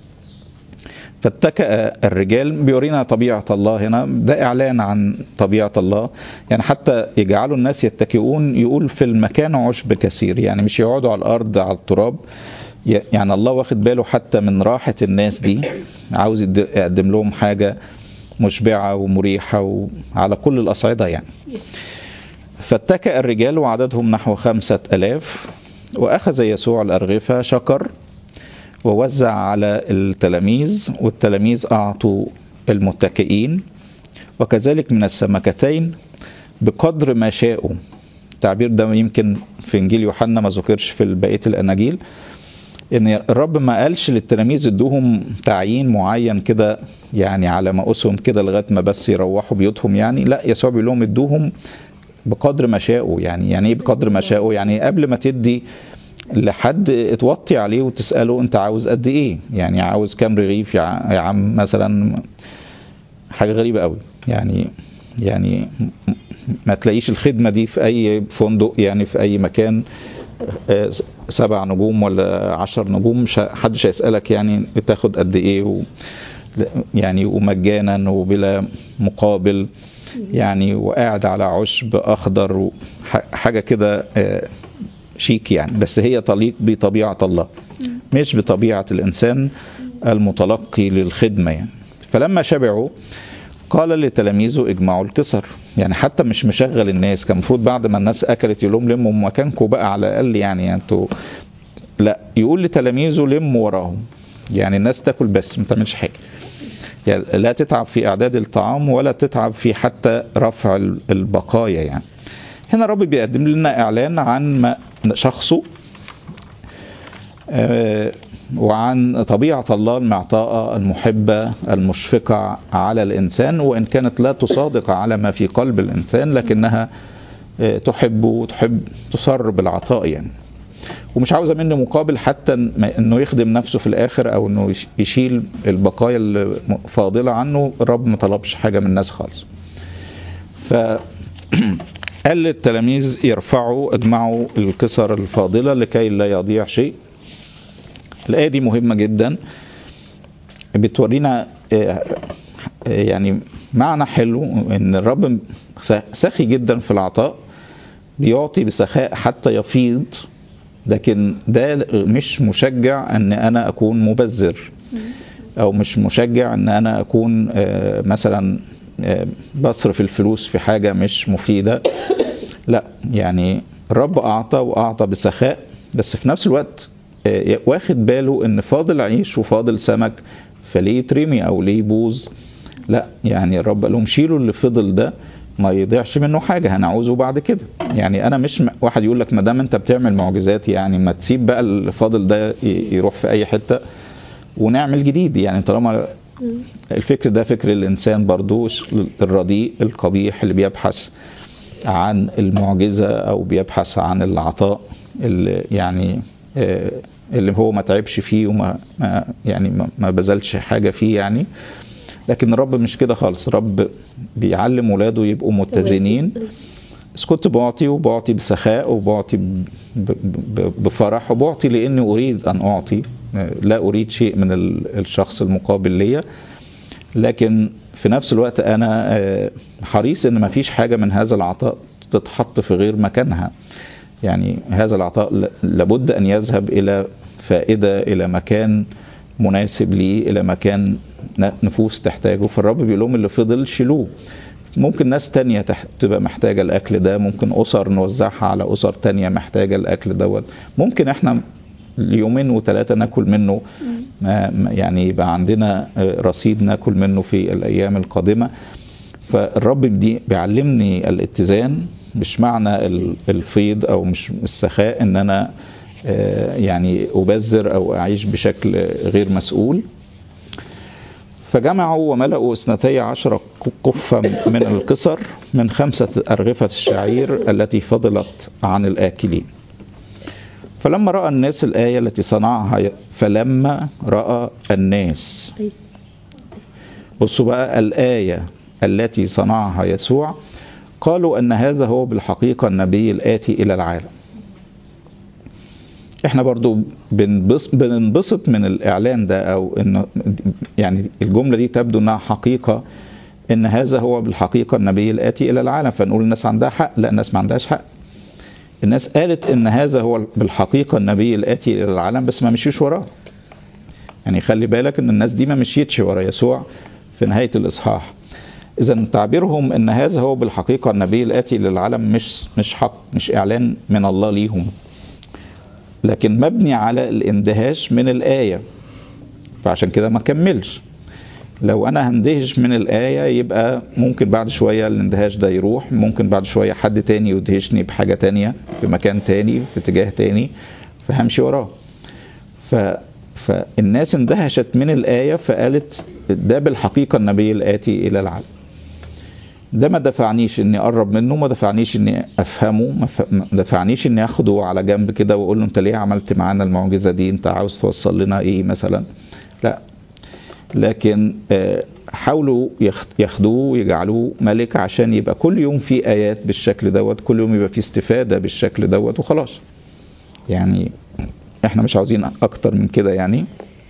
فاتكأ الرجال بيورينا طبيعة الله هنا ده إعلان عن طبيعة الله يعني حتى يجعلوا الناس يتكئون يقول في المكان عشب كثير يعني مش يقعدوا على الأرض على التراب يعني الله واخد باله حتى من راحة الناس دي عاوز يقدم لهم حاجة مشبعة ومريحة وعلى كل الأصعدة يعني فاتكأ الرجال وعددهم نحو خمسة ألاف وأخذ يسوع الأرغفة شكر ووزع على التلاميذ والتلاميذ أعطوا المتكئين وكذلك من السمكتين بقدر ما شاءوا التعبير ده يمكن في إنجيل يوحنا ما ذكرش في بقية الأناجيل ان الرب ما قالش للتلاميذ ادوهم تعيين معين كده يعني على مقاسهم كده لغايه ما بس يروحوا بيوتهم يعني لا يسوع بيقول لهم ادوهم بقدر ما شاءوا يعني يعني ايه بقدر ما شاءوا يعني قبل ما تدي لحد اتوطي عليه وتساله انت عاوز قد ايه يعني عاوز كام رغيف يا عم مثلا حاجه غريبه قوي يعني يعني ما تلاقيش الخدمه دي في اي فندق يعني في اي مكان سبع نجوم ولا عشر نجوم مش حدش هيسألك يعني بتاخد قد ايه و يعني ومجانا وبلا مقابل يعني وقاعد على عشب اخضر حاجه كده شيك يعني بس هي تليق بطبيعه الله مش بطبيعه الانسان المتلقي للخدمه يعني فلما شبعوا قال لتلاميذه اجمعوا الكسر يعني حتى مش مشغل الناس كان المفروض بعد ما الناس اكلت يقول لهم لموا مكانكم بقى على الاقل يعني انتوا لا يقول لتلاميذه لموا وراهم يعني الناس تاكل بس ما تعملش حاجه يعني لا تتعب في اعداد الطعام ولا تتعب في حتى رفع البقايا يعني هنا الرب بيقدم لنا اعلان عن شخصه وعن طبيعة الله المعطاءة المحبة المشفقة على الإنسان وإن كانت لا تصادق على ما في قلب الإنسان لكنها تحب وتحب تصر بالعطاء يعني ومش عاوزة منه مقابل حتى انه يخدم نفسه في الاخر او انه يشيل البقايا الفاضلة عنه الرب ما طلبش حاجة من الناس خالص ف قال للتلاميذ يرفعوا اجمعوا الكسر الفاضلة لكي لا يضيع شيء الآية دي مهمة جدا بتورينا يعني معنى حلو ان الرب سخي جدا في العطاء بيعطي بسخاء حتى يفيض لكن ده مش مشجع ان انا اكون مبذر او مش مشجع ان انا اكون مثلا بصرف الفلوس في حاجة مش مفيدة لا يعني الرب اعطى واعطى بسخاء بس في نفس الوقت واخد باله ان فاضل عيش وفاضل سمك فليه يترمي او ليه يبوظ لا يعني الرب قال لهم شيلوا اللي فضل ده ما يضيعش منه حاجه هنعوزه بعد كده يعني انا مش واحد يقول لك ما دام انت بتعمل معجزات يعني ما تسيب بقى اللي فاضل ده يروح في اي حته ونعمل جديد يعني طالما الفكر ده فكر الانسان برضو الرديء القبيح اللي بيبحث عن المعجزة أو بيبحث عن العطاء اللي يعني اللي هو ما تعبش فيه وما ما يعني ما بذلش حاجة فيه يعني لكن الرب مش كده خالص الرب بيعلم ولاده يبقوا متزنين بس كنت بعطي وبعطي بسخاء وبعطي بفرح وبعطي لاني اريد ان اعطي لا اريد شيء من الشخص المقابل ليا لكن في نفس الوقت انا حريص ان ما فيش حاجه من هذا العطاء تتحط في غير مكانها يعني هذا العطاء لابد ان يذهب الى فائده الى مكان مناسب ليه الى مكان نفوس تحتاجه فالرب بيقول لهم اللي فضل شيلوه ممكن ناس تانية تبقى محتاجة الأكل ده ممكن أسر نوزعها على أسر تانية محتاجة الأكل دوت ممكن إحنا يومين وثلاثة ناكل منه يعني يبقى عندنا رصيد ناكل منه في الأيام القادمة فالرب دي بيعلمني الاتزان مش معنى الفيض أو مش السخاء إن أنا يعني أبذر أو أعيش بشكل غير مسؤول فجمعوا وملأوا اثنتي عشر قفة من القصر من خمسة أرغفة الشعير التي فضلت عن الآكلين فلما رأى الناس الآية التي صنعها فلما رأى الناس بصوا بقى الآية التي صنعها يسوع قالوا أن هذا هو بالحقيقة النبي الآتي إلى العالم احنا برضو بننبسط من الاعلان ده او انه يعني الجمله دي تبدو انها حقيقه ان هذا هو بالحقيقه النبي الاتي الى العالم فنقول الناس عندها حق لا الناس ما عندهاش حق الناس قالت ان هذا هو بالحقيقه النبي الاتي الى العالم بس ما مشيوش وراه يعني خلي بالك ان الناس دي ما مشيتش ورا يسوع في نهايه الاصحاح اذا تعبيرهم ان هذا هو بالحقيقه النبي الاتي الى العالم مش مش حق مش اعلان من الله ليهم لكن مبني على الاندهاش من الآية فعشان كده ما كملش لو أنا هندهش من الآية يبقى ممكن بعد شوية الاندهاش ده يروح ممكن بعد شوية حد تاني يدهشني بحاجة تانية في مكان تاني في اتجاه تاني فهمشي وراه ف... فالناس اندهشت من الآية فقالت ده بالحقيقة النبي الآتي إلى العالم ده ما دفعنيش اني اقرب منه ما دفعنيش اني افهمه ما دفعنيش اني اخده على جنب كده واقول له انت ليه عملت معانا المعجزه دي انت عاوز توصل لنا ايه مثلا لا لكن حاولوا ياخدوه ويجعلوه ملك عشان يبقى كل يوم في ايات بالشكل دوت كل يوم يبقى في استفاده بالشكل دوت وخلاص يعني احنا مش عاوزين اكتر من كده يعني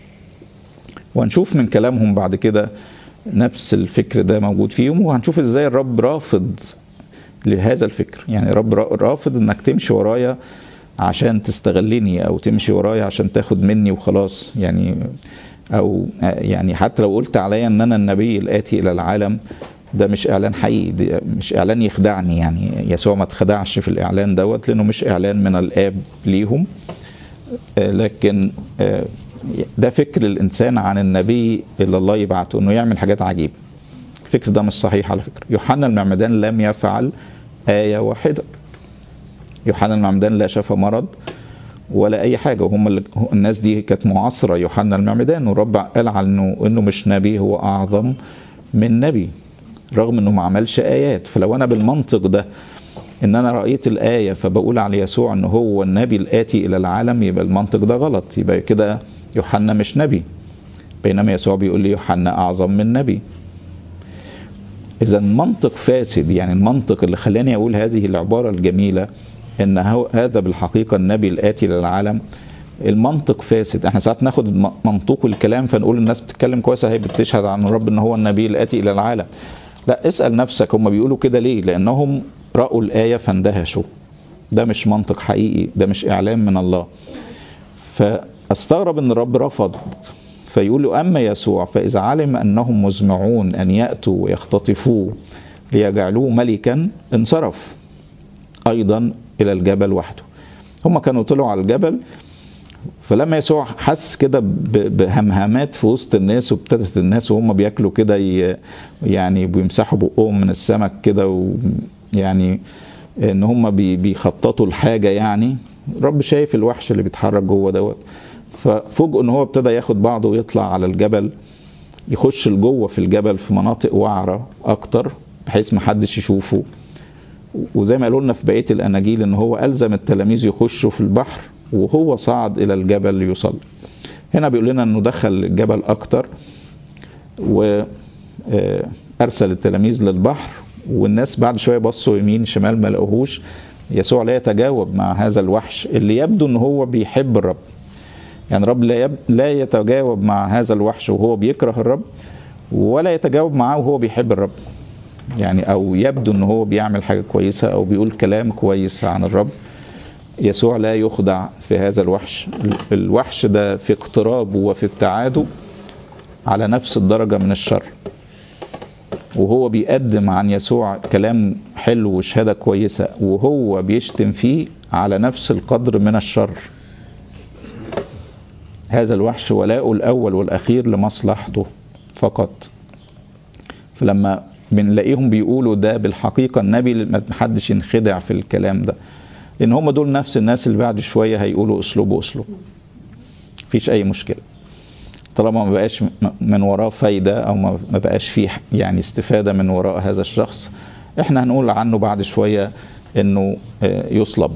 وهنشوف من كلامهم بعد كده نفس الفكر ده موجود فيهم وهنشوف ازاي الرب رافض لهذا الفكر يعني رب رافض انك تمشي ورايا عشان تستغلني او تمشي ورايا عشان تاخد مني وخلاص يعني او يعني حتى لو قلت عليا ان انا النبي الاتي الى العالم ده مش اعلان حقيقي ده مش اعلان يخدعني يعني يسوع ما اتخدعش في الاعلان دوت لانه مش اعلان من الاب ليهم لكن ده فكر الانسان عن النبي اللي الله يبعته انه يعمل حاجات عجيبه الفكر ده مش صحيح على فكره يوحنا المعمدان لم يفعل ايه واحده يوحنا المعمدان لا شاف مرض ولا اي حاجه وهم اللي الناس دي كانت معاصره يوحنا المعمدان ورب قال عنه انه مش نبي هو اعظم من نبي رغم انه ما عملش ايات فلو انا بالمنطق ده ان انا رايت الايه فبقول على يسوع ان هو النبي الاتي الى العالم يبقى المنطق ده غلط يبقى كده يوحنا مش نبي بينما يسوع بيقول لي يوحنا اعظم من نبي اذا منطق فاسد يعني المنطق اللي خلاني اقول هذه العباره الجميله ان هذا بالحقيقه النبي الاتي للعالم المنطق فاسد احنا ساعات ناخد منطوق الكلام فنقول الناس بتتكلم كويس اهي بتشهد عن الرب ان هو النبي الاتي الى العالم لا اسال نفسك هم بيقولوا كده ليه لانهم راوا الايه فاندهشوا ده مش منطق حقيقي ده مش اعلام من الله فاستغرب ان الرب رفض فيقول له اما يسوع فاذا علم انهم مزمعون ان ياتوا ويختطفوه ليجعلوه ملكا انصرف ايضا الى الجبل وحده هم كانوا طلعوا على الجبل فلما يسوع حس كده بهمهمات في وسط الناس وابتدت الناس وهم بياكلوا كده يعني بيمسحوا بقهم من السمك كده ويعني ان هم بيخططوا الحاجه يعني الرب شايف الوحش اللي بيتحرك جوه دوت ففوجئوا ان هو ابتدى ياخد بعضه ويطلع على الجبل يخش لجوه في الجبل في مناطق وعره اكتر بحيث ما حدش يشوفه وزي ما قالوا لنا في بقيه الاناجيل ان هو الزم التلاميذ يخشوا في البحر وهو صعد الى الجبل ليصلي هنا بيقول لنا انه دخل الجبل اكتر وارسل التلاميذ للبحر والناس بعد شويه بصوا يمين شمال ما لقوهوش يسوع لا يتجاوب مع هذا الوحش اللي يبدو ان هو بيحب الرب يعني الرب لا, يب... لا يتجاوب مع هذا الوحش وهو بيكره الرب ولا يتجاوب معاه وهو بيحب الرب يعني او يبدو ان هو بيعمل حاجه كويسه او بيقول كلام كويس عن الرب يسوع لا يخدع في هذا الوحش الوحش ده في اقترابه وفي ابتعاده على نفس الدرجه من الشر وهو بيقدم عن يسوع كلام حلو وشهاده كويسه وهو بيشتم فيه على نفس القدر من الشر هذا الوحش ولاؤه الاول والاخير لمصلحته فقط فلما بنلاقيهم بيقولوا ده بالحقيقه النبي ما حدش ينخدع في الكلام ده لان هم دول نفس الناس اللي بعد شويه هيقولوا اسلوبه اسلوب مفيش اي مشكله طالما ما بقاش من وراه فايده او ما بقاش فيه يعني استفاده من وراء هذا الشخص احنا هنقول عنه بعد شويه انه يصلب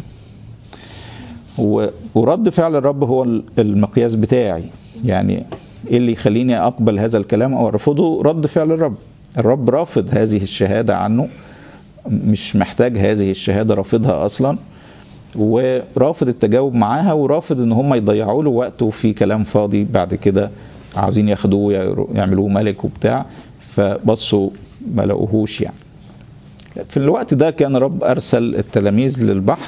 ورد فعل الرب هو المقياس بتاعي يعني ايه اللي يخليني اقبل هذا الكلام او ارفضه رد فعل الرب الرب رافض هذه الشهاده عنه مش محتاج هذه الشهاده رافضها اصلا ورافض التجاوب معاها ورافض ان هم يضيعوا له وقته في كلام فاضي بعد كده عاوزين ياخدوه يعملوه ملك وبتاع فبصوا ما لقوهوش يعني في الوقت ده كان رب ارسل التلاميذ للبحر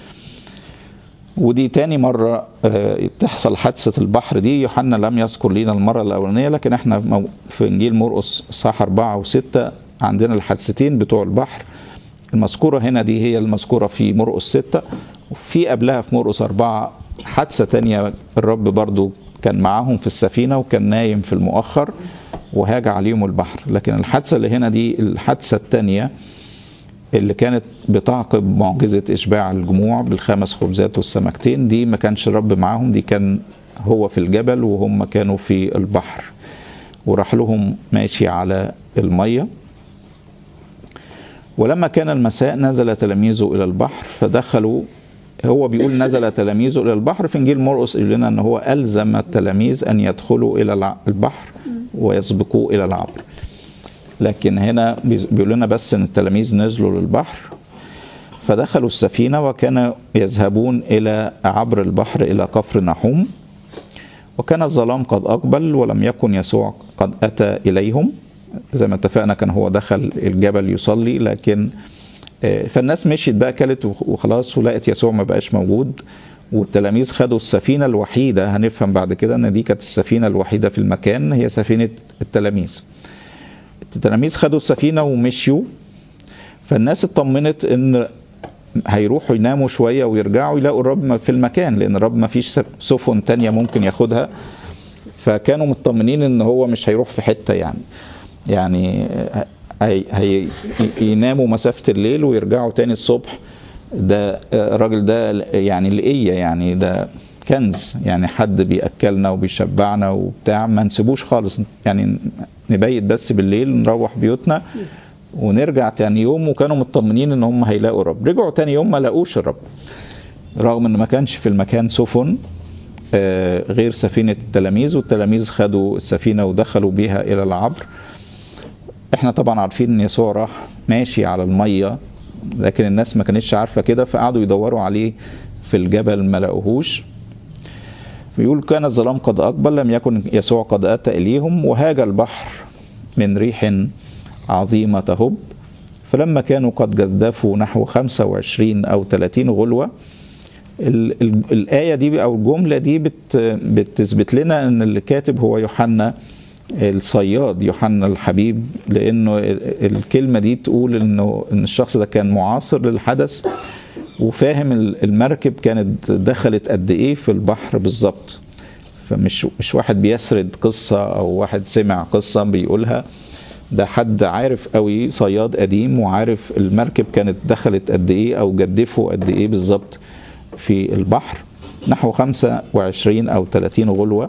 ودي تاني مرة تحصل حادثة البحر دي يوحنا لم يذكر لنا المرة الأولانية لكن احنا في إنجيل مرقس صح أربعة وستة عندنا الحادثتين بتوع البحر المذكورة هنا دي هي المذكورة في مرقس ستة وفي قبلها في مرقس أربعة حادثة تانية الرب برضو كان معاهم في السفينة وكان نايم في المؤخر وهاج عليهم البحر لكن الحادثة اللي هنا دي الحادثة التانية اللي كانت بتعقب معجزة إشباع الجموع بالخمس خبزات والسمكتين دي ما كانش الرب معاهم دي كان هو في الجبل وهم كانوا في البحر وراح لهم ماشي على المية ولما كان المساء نزل تلاميذه إلى البحر فدخلوا هو بيقول نزل تلاميذه إلى البحر في إنجيل مرقس يقول لنا أن هو ألزم التلاميذ أن يدخلوا إلى البحر ويسبقوا إلى العبر لكن هنا بيقول لنا بس ان التلاميذ نزلوا للبحر فدخلوا السفينة وكانوا يذهبون إلى عبر البحر إلى كفر نحوم وكان الظلام قد أقبل ولم يكن يسوع قد أتى إليهم زي ما اتفقنا كان هو دخل الجبل يصلي لكن فالناس مشيت بقى كلت وخلاص ولقت يسوع ما بقاش موجود والتلاميذ خدوا السفينة الوحيدة هنفهم بعد كده ان دي كانت السفينة الوحيدة في المكان هي سفينة التلاميذ التلاميذ خدوا السفينه ومشيوا فالناس اطمنت ان هيروحوا يناموا شويه ويرجعوا يلاقوا الرب في المكان لان الرب ما فيش سفن تانية ممكن ياخدها فكانوا مطمنين ان هو مش هيروح في حته يعني يعني هي هي يناموا مسافه الليل ويرجعوا تاني الصبح ده الراجل ده يعني لقيه يعني ده كنز يعني حد بياكلنا وبيشبعنا وبتاع ما نسيبوش خالص يعني نبيت بس بالليل نروح بيوتنا ونرجع تاني يوم وكانوا مطمنين ان هم هيلاقوا الرب رجعوا تاني يوم ما لاقوش الرب رغم ان ما كانش في المكان سفن غير سفينة التلاميذ والتلاميذ خدوا السفينة ودخلوا بيها إلى العبر احنا طبعا عارفين ان يسوع راح ماشي على المية لكن الناس ما كانتش عارفة كده فقعدوا يدوروا عليه في الجبل ما لقوهوش بيقول كان الظلام قد أقبل لم يكن يسوع قد أتى إليهم وهاج البحر من ريح عظيمة تهب فلما كانوا قد جذفوا نحو 25 أو 30 غلوة ال ال الآية دي أو الجملة دي بت بتثبت لنا أن اللي كاتب هو يوحنا الصياد يوحنا الحبيب لأنه الكلمة دي تقول أنه أن الشخص ده كان معاصر للحدث وفاهم المركب كانت دخلت قد ايه في البحر بالظبط فمش مش واحد بيسرد قصة او واحد سمع قصة بيقولها ده حد عارف قوي صياد قديم وعارف المركب كانت دخلت قد ايه او جدفوا قد ايه بالظبط في البحر نحو 25 او 30 غلوة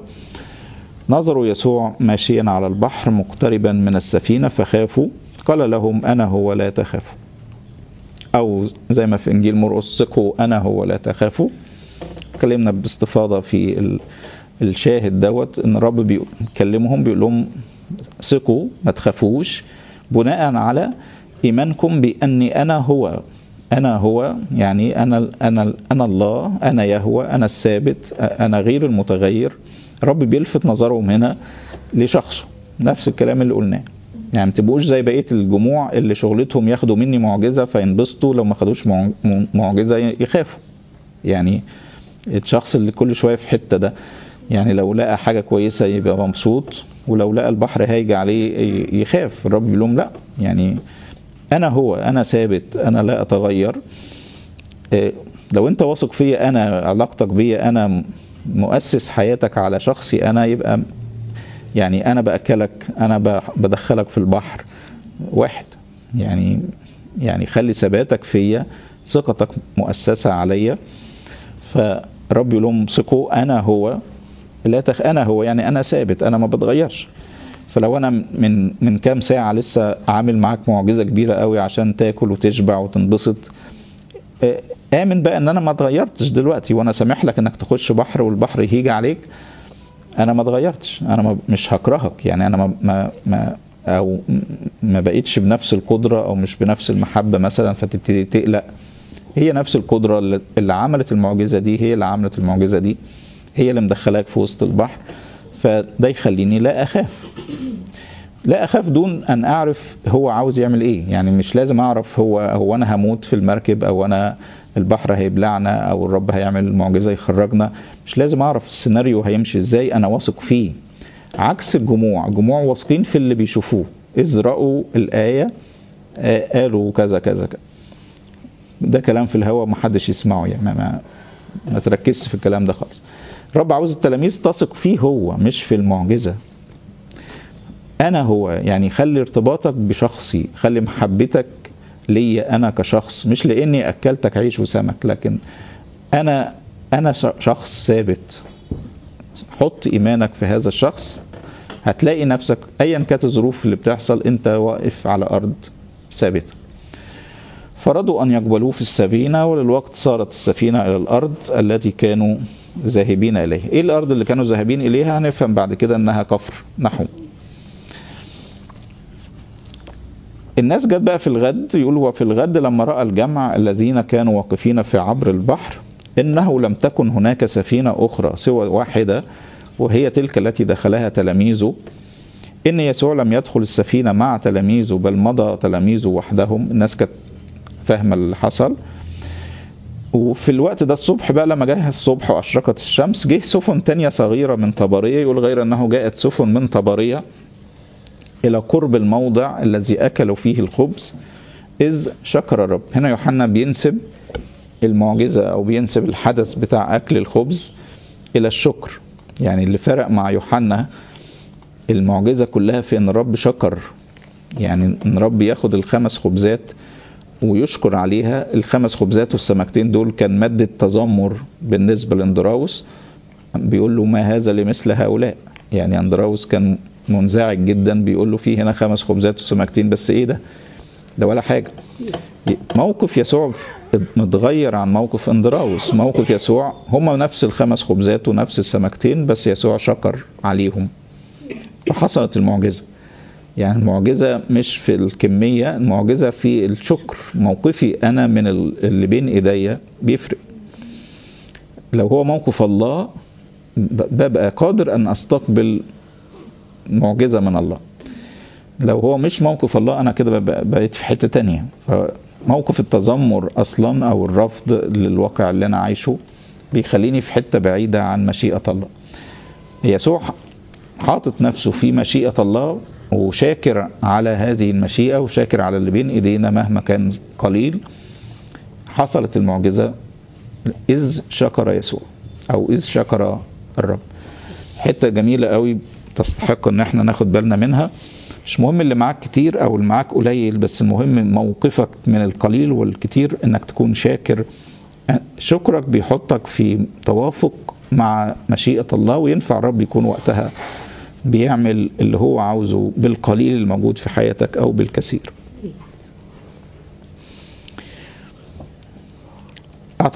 نظروا يسوع ماشيا على البحر مقتربا من السفينة فخافوا قال لهم أنا هو لا تخافوا او زي ما في انجيل مرقس ثقوا انا هو لا تخافوا اتكلمنا باستفاضه في ال- الشاهد دوت ان الرب بيكلمهم بيقول لهم ثقوا ما تخافوش بناء على ايمانكم باني انا هو انا هو يعني انا انا انا الله انا يهوى انا الثابت انا غير المتغير الرب بيلفت نظرهم هنا لشخصه نفس الكلام اللي قلناه يعني ما تبقوش زي بقيه الجموع اللي شغلتهم ياخدوا مني معجزه فينبسطوا لو ما خدوش مع- معجزه يخافوا يعني الشخص اللي كل شويه في حته ده يعني لو لقى حاجه كويسه يبقى مبسوط ولو لقى البحر هايج عليه ي- يخاف الرب بيقول لهم لا يعني انا هو انا ثابت انا لا اتغير إيه، لو انت واثق فيا انا علاقتك بيا انا مؤسس حياتك على شخصي انا يبقى يعني انا باكلك انا ب- بدخلك في البحر واحد يعني يعني خلي ثباتك فيا ثقتك مؤسسه عليا فرب يقول لهم ثقوا انا هو لا تخ انا هو يعني انا ثابت انا ما بتغيرش فلو انا من من كام ساعه لسه عامل معاك معجزه كبيره قوي عشان تاكل وتشبع وتنبسط آه، امن بقى ان انا ما اتغيرتش دلوقتي وانا سامح لك انك تخش بحر والبحر يهيج عليك انا ما اتغيرتش انا ما مش هكرهك يعني انا ما ما, ما او ما بقيتش بنفس القدره او مش بنفس المحبه مثلا فتبتدي تقلق هي نفس القدره اللي اللي عملت المعجزه دي هي اللي عملت المعجزه دي هي اللي مدخلاك في وسط البحر فده يخليني لا اخاف لا اخاف دون ان اعرف هو عاوز يعمل ايه يعني مش لازم اعرف هو هو انا هموت في المركب او انا البحر هيبلعنا او الرب هيعمل معجزه يخرجنا مش لازم اعرف السيناريو هيمشي ازاي انا واثق فيه عكس الجموع الجموع واثقين في اللي بيشوفوه اذ راوا الايه آه، قالوا كذا كذا كذا ده كلام في الهوا ما حدش يسمعه يعني ما, ما, ما تركزش في الكلام ده خالص الرب عاوز التلاميذ تثق فيه هو مش في المعجزه انا هو يعني خلي ارتباطك بشخصي خلي محبتك ليا انا كشخص مش لاني اكلتك عيش وسمك لكن انا انا ش- شخص ثابت حط ايمانك في هذا الشخص هتلاقي نفسك ايا كانت الظروف اللي بتحصل انت واقف على ارض ثابته فرضوا ان يقبلوه في السفينه وللوقت صارت السفينه الى الارض التي كانوا ذاهبين اليها ايه الارض اللي كانوا ذاهبين اليها هنفهم بعد كده انها كفر نحو الناس جت بقى في الغد يقول وفي الغد لما راى الجمع الذين كانوا واقفين في عبر البحر انه لم تكن هناك سفينه اخرى سوى واحده وهي تلك التي دخلها تلاميذه ان يسوع لم يدخل السفينه مع تلاميذه بل مضى تلاميذه وحدهم الناس كانت فاهمه اللي حصل وفي الوقت ده الصبح بقى لما جه الصبح واشرقت الشمس جه سفن تانية صغيرة من طبرية يقول غير انه جاءت سفن من طبرية الى قرب الموضع الذي اكلوا فيه الخبز اذ شكر الرب هنا يوحنا بينسب المعجزة او بينسب الحدث بتاع اكل الخبز الى الشكر يعني اللي فرق مع يوحنا المعجزة كلها في ان الرب شكر يعني ان الرب ياخد الخمس خبزات ويشكر عليها الخمس خبزات والسمكتين دول كان مادة تذمر بالنسبة لاندراوس بيقول له ما هذا لمثل هؤلاء يعني اندراوس كان منزعج جدا بيقول له في هنا خمس خبزات وسمكتين بس ايه ده ده ولا حاجة موقف يسوع متغير عن موقف اندراوس موقف يسوع هما نفس الخمس خبزات ونفس السمكتين بس يسوع شكر عليهم فحصلت المعجزه يعني المعجزة مش في الكمية المعجزة في الشكر موقفي أنا من اللي بين إيديا بيفرق لو هو موقف الله ببقى قادر أن أستقبل معجزة من الله لو هو مش موقف الله أنا كده بقيت في حتة تانية موقف التذمر أصلا أو الرفض للواقع اللي أنا عايشه بيخليني في حتة بعيدة عن مشيئة الله يسوع حاطط نفسه في مشيئة الله وشاكر على هذه المشيئة وشاكر على اللي بين ايدينا مهما كان قليل حصلت المعجزة إذ شكر يسوع أو إذ شكر الرب حتة جميلة قوي تستحق ان احنا ناخد بالنا منها مش مهم اللي معاك كتير او اللي معاك قليل بس المهم موقفك من القليل والكتير انك تكون شاكر شكرك بيحطك في توافق مع مشيئة الله وينفع الرب يكون وقتها بيعمل اللي هو عاوزه بالقليل الموجود في حياتك او بالكثير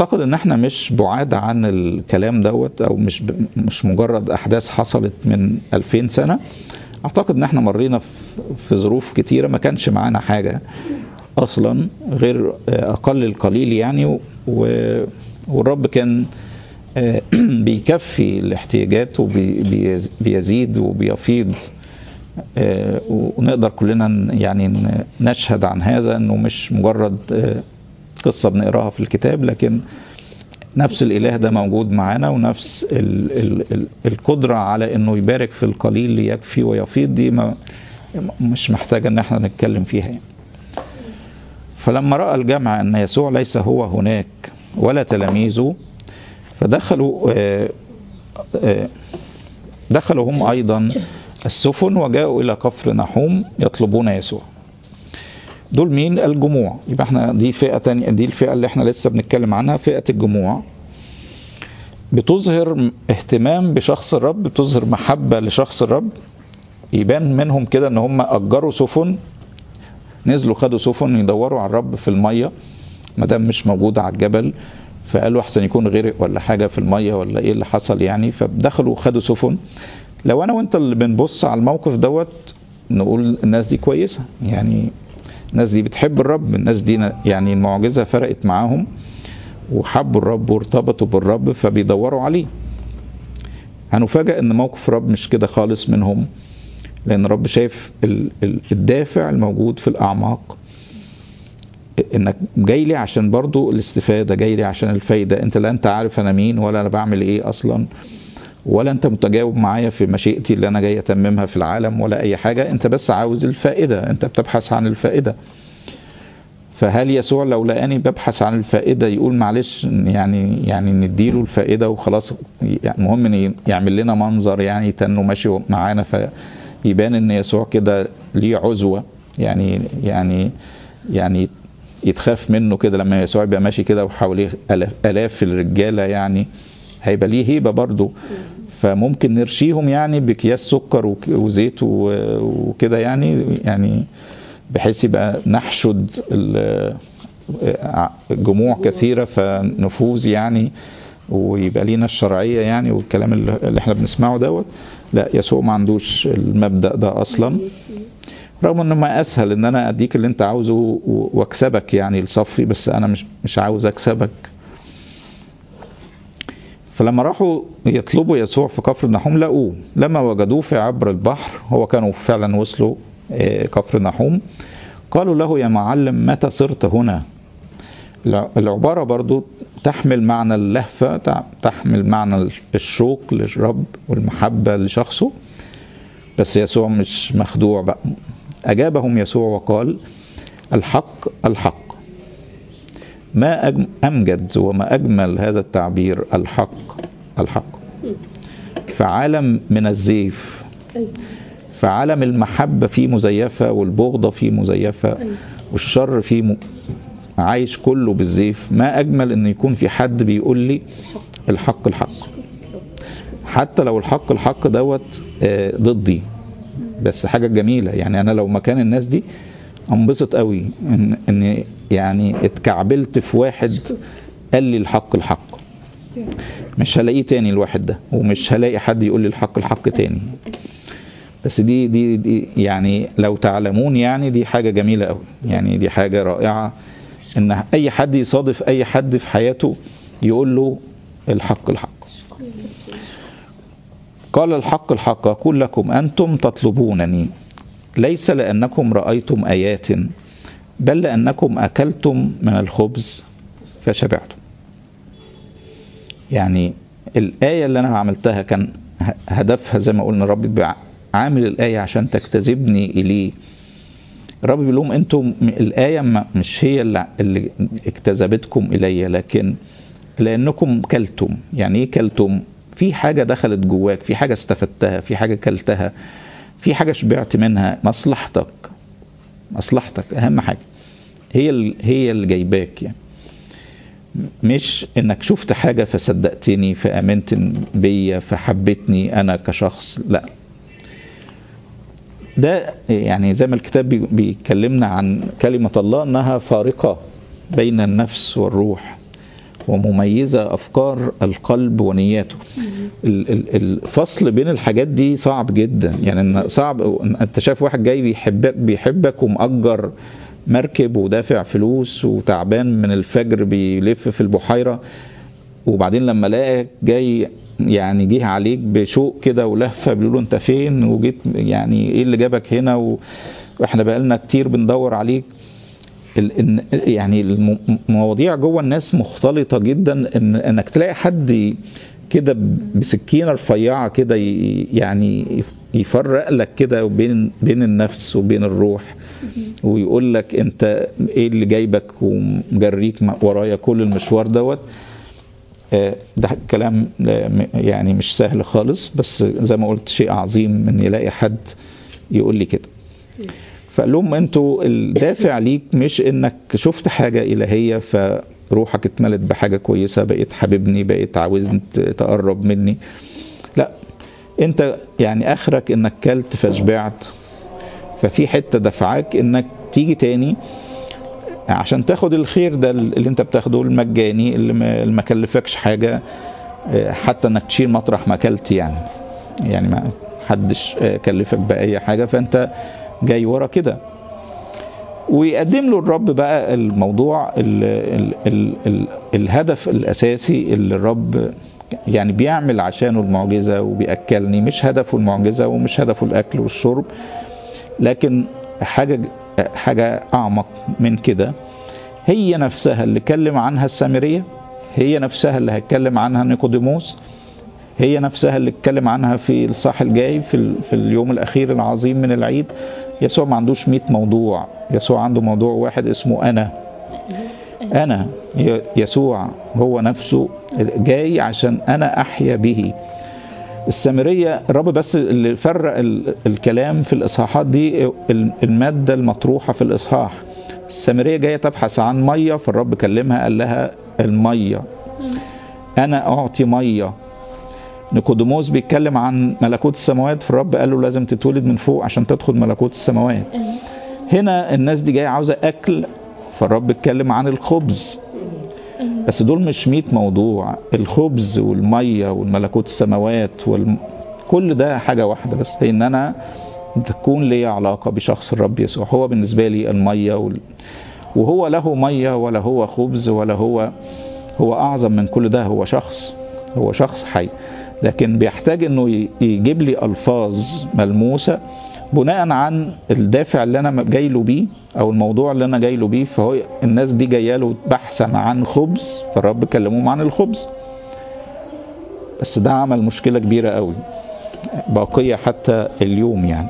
اعتقد ان احنا مش بعاد عن الكلام دوت او مش ب... مش مجرد احداث حصلت من 2000 سنه اعتقد ان احنا مرينا في ظروف كتيره ما كانش معانا حاجه اصلا غير اقل القليل يعني و... والرب كان بيكفي الاحتياجات وبيزيد وبيفيض ونقدر كلنا يعني نشهد عن هذا انه مش مجرد قصه بنقراها في الكتاب لكن نفس الاله ده موجود معانا ونفس ال ال ال القدره على انه يبارك في القليل ليكفي ويفيض دي ما مش محتاجه ان احنا نتكلم فيها يعني. فلما راى الجمع ان يسوع ليس هو هناك ولا تلاميذه فدخلوا دخلوا هم ايضا السفن وجاءوا الى كفر نحوم يطلبون يسوع دول مين الجموع يبقى احنا دي فئه تانية دي الفئه اللي احنا لسه بنتكلم عنها فئه الجموع بتظهر اهتمام بشخص الرب بتظهر محبه لشخص الرب يبان منهم كده ان هم اجروا سفن نزلوا خدوا سفن يدوروا على الرب في الميه ما دام مش موجود على الجبل فقالوا احسن يكون غرق ولا حاجه في الميه ولا ايه اللي حصل يعني فدخلوا خدوا سفن لو انا وانت اللي بنبص على الموقف دوت نقول الناس دي كويسه يعني الناس دي بتحب الرب الناس دي يعني المعجزه فرقت معاهم وحبوا الرب وارتبطوا بالرب فبيدوروا عليه هنفاجئ ان موقف الرب مش كده خالص منهم لان الرب شايف الدافع الموجود في الاعماق انك جاي لي عشان برضو الاستفاده جاي لي عشان الفايده انت لا انت عارف انا مين ولا انا بعمل ايه اصلا ولا انت متجاوب معايا في مشيئتي اللي انا جاي اتممها في العالم ولا اي حاجه انت بس عاوز الفائده انت بتبحث عن الفائده فهل يسوع لو لقاني ببحث عن الفائده يقول معلش يعني يعني نديله الفائده وخلاص يعني المهم ان يعمل لنا منظر يعني تنه ماشي معانا فيبان ان يسوع كده ليه عزوه يعني يعني يعني يتخاف منه كده لما يسوع يبقى ماشي كده وحواليه الاف الرجاله يعني هيبقى ليه هيبه برضه فممكن نرشيهم يعني باكياس سكر وزيت وكده يعني يعني بحيث يبقى نحشد جموع كثيره فنفوذ يعني ويبقى لينا الشرعيه يعني والكلام اللي احنا بنسمعه دوت لا يسوع ما عندوش المبدا ده اصلا رغم انه ما اسهل ان انا اديك اللي انت عاوزه واكسبك يعني لصفي بس انا مش مش عاوز اكسبك فلما راحوا يطلبوا يسوع في كفر نحوم لقوه لما وجدوه في عبر البحر هو كانوا فعلا وصلوا كفر نحوم قالوا له يا معلم متى صرت هنا العبارة برضو تحمل معنى اللهفة تحمل معنى الشوق للرب والمحبة لشخصه بس يسوع مش مخدوع بقى أجابهم يسوع وقال الحق الحق ما أمجد وما أجمل هذا التعبير الحق الحق فعالم من الزيف فعالم المحبة فيه مزيفة والبغضة فيه مزيفة والشر فيه م... عايش كله بالزيف ما أجمل أن يكون في حد بيقول لي الحق الحق حتى لو الحق الحق دوت ضدي بس حاجة جميلة يعني أنا لو مكان الناس دي انبسط قوي ان ان يعني اتكعبلت في واحد قال لي الحق الحق مش هلاقيه تاني الواحد ده ومش هلاقي حد يقول لي الحق الحق تاني بس دي دي, دي يعني لو تعلمون يعني دي حاجة جميلة قوي يعني دي حاجة رائعة ان اي حد يصادف اي حد في حياته يقول له الحق الحق قال الحق الحق أقول لكم أنتم تطلبونني ليس لأنكم رأيتم آيات بل لأنكم أكلتم من الخبز فشبعتم يعني الآية اللي أنا عملتها كان هدفها زي ما قلنا ربي عامل الآية عشان تجتذبني إليه الرب بيقول لهم انتم الآية مش هي اللي اجتذبتكم إلي لكن لأنكم كلتم يعني إيه كلتم في حاجة دخلت جواك في حاجة استفدتها في حاجة كلتها في حاجة شبعت منها مصلحتك مصلحتك أهم حاجة هي هي اللي جايباك يعني مش انك شفت حاجة فصدقتني فامنت بيا فحبتني انا كشخص لا ده يعني زي ما الكتاب بيكلمنا عن كلمة الله انها فارقة بين النفس والروح ومميزة أفكار القلب ونياته ال- ال- الفصل بين الحاجات دي صعب جدا يعني إن صعب انت شايف واحد جاي بيحبك بيحبك ومأجر مركب ودافع فلوس وتعبان من الفجر بيلف في البحيرة وبعدين لما لقاك جاي يعني جه عليك بشوق كده ولهفه بيقولوا انت فين وجيت يعني ايه اللي جابك هنا و... واحنا بقالنا كتير بندور عليك ال... إن... يعني المواضيع جوه الناس مختلطه جدا ان انك تلاقي حد كده بسكينه رفيعه كده ي... يعني يفرق لك كده بين بين النفس وبين الروح ويقول لك انت ايه اللي جايبك ومجريك ورايا كل المشوار دوت ده كلام يعني مش سهل خالص بس زي ما قلت شيء عظيم ان يلاقي حد يقول لي كده فقال لهم انتوا الدافع ليك مش انك شفت حاجة إلهية فروحك اتملت بحاجة كويسة بقيت حاببني بقيت عاوزني تقرب مني لا انت يعني اخرك انك كلت فشبعت ففي حتة دفعاك انك تيجي تاني عشان تاخد الخير ده اللي انت بتاخده المجاني اللي ما كلفكش حاجه حتى انك تشيل مطرح ما اكلت يعني يعني ما حدش كلفك باي حاجه فانت جاي ورا كده ويقدم له الرب بقى الموضوع ال ال ال ال الهدف الاساسي اللي الرب يعني بيعمل عشانه المعجزه وبياكلني مش هدفه المعجزه ومش هدفه الاكل والشرب لكن حاجه حاجة أعمق من كده هي نفسها اللي اتكلم عنها السامرية هي نفسها اللي هيتكلم عنها نيقوديموس هي نفسها اللي اتكلم عنها في الصح الجاي في, في اليوم الأخير العظيم من العيد يسوع ما عندوش 100 موضوع يسوع عنده موضوع واحد اسمه أنا أنا يسوع هو نفسه جاي عشان أنا أحيا به السامرية الرب بس اللي فرق الكلام في الإصحاحات دي المادة المطروحة في الإصحاح السامرية جاية تبحث عن مية فالرب كلمها قال لها المية أنا أعطي مية نيقوديموس بيتكلم عن ملكوت السماوات فالرب قال له لازم تتولد من فوق عشان تدخل ملكوت السماوات هنا الناس دي جاية عاوزة أكل فالرب اتكلم عن الخبز بس دول مش 100 موضوع الخبز والميه والملكوت السماوات وال... كل ده حاجه واحده بس هي ان انا تكون لي علاقه بشخص الرب يسوع هو بالنسبه لي الميه وال... وهو له ميه ولا هو خبز ولا هو هو اعظم من كل ده هو شخص هو شخص حي لكن بيحتاج انه يجيب لي الفاظ ملموسه بناء عن الدافع اللي انا جاي له بيه او الموضوع اللي انا جاي له بيه فهو الناس دي جايه له بحثا عن خبز فالرب كلمهم عن الخبز بس ده عمل مشكله كبيره قوي باقيه حتى اليوم يعني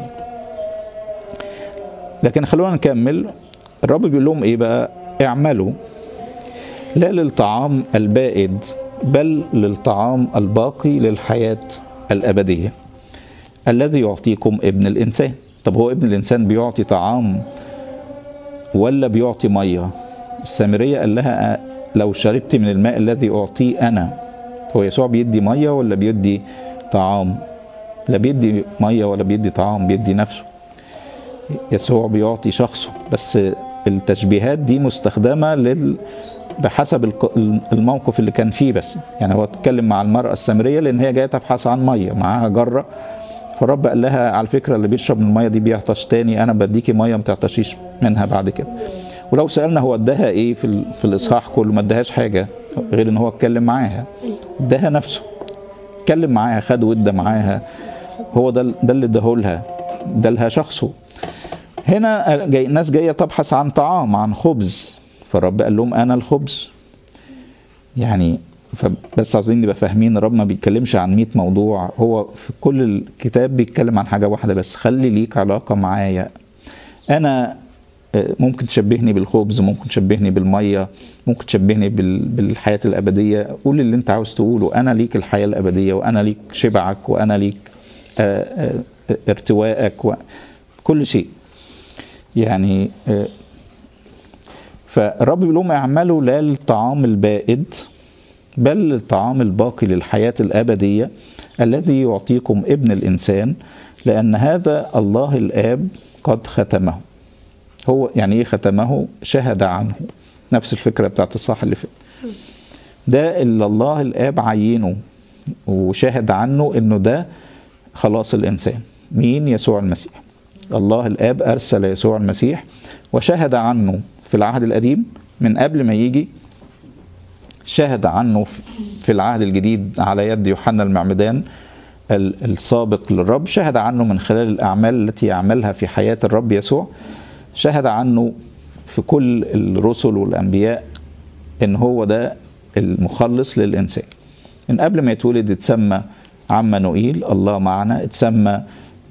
لكن خلونا نكمل الرب بيقول لهم ايه بقى اعملوا لا للطعام البائد بل للطعام الباقي للحياه الابديه الذي يعطيكم ابن الإنسان طب هو ابن الإنسان بيعطي طعام ولا بيعطي مية السامرية قال لها لو شربت من الماء الذي أعطيه أنا هو يسوع بيدي مية ولا بيدي طعام لا بيدي مية ولا بيدي طعام بيدي نفسه يسوع بيعطي شخصه بس التشبيهات دي مستخدمة لل بحسب الموقف اللي كان فيه بس يعني هو اتكلم مع المرأة السامرية لأن هي جاية تبحث عن مية معاها جرة فالرب قال لها على فكره اللي بيشرب من الميه دي بيعطش تاني انا بديكي ميه ما تعطشيش منها بعد كده ولو سالنا هو اداها ايه في, في الاصحاح كله ما اداهاش حاجه غير ان هو اتكلم معاها اداها نفسه اتكلم معاها خد ودة معاها هو ده ده اللي اداهولها ده لها شخصه هنا جاي ناس جايه تبحث عن طعام عن خبز فالرب قال لهم انا الخبز يعني فبس عايزين نبقى فاهمين الرب ما بيتكلمش عن 100 موضوع هو في كل الكتاب بيتكلم عن حاجه واحده بس خلي ليك علاقه معايا انا ممكن تشبهني بالخبز ممكن تشبهني بالميه ممكن تشبهني بالحياه الابديه قول اللي انت عاوز تقوله انا ليك الحياه الابديه وانا ليك شبعك وانا ليك ارتوائك وكل شيء يعني فالرب بيقول لهم اعملوا لا للطعام البائد بل للطعام الباقي للحياة الأبدية الذي يعطيكم ابن الإنسان لأن هذا الله الآب قد ختمه هو يعني إيه ختمه شهد عنه نفس الفكرة بتاعت الصح اللي فات ده اللي الله الآب عينه وشاهد عنه انه ده خلاص الإنسان مين يسوع المسيح الله الآب أرسل يسوع المسيح وشهد عنه في العهد القديم من قبل ما يجي شهد عنه في العهد الجديد على يد يوحنا المعمدان السابق للرب شهد عنه من خلال الأعمال التي يعملها في حياة الرب يسوع شهد عنه في كل الرسل والأنبياء إن هو ده المخلص للإنسان من قبل ما يتولد اتسمى عمانوئيل الله معنا اتسمى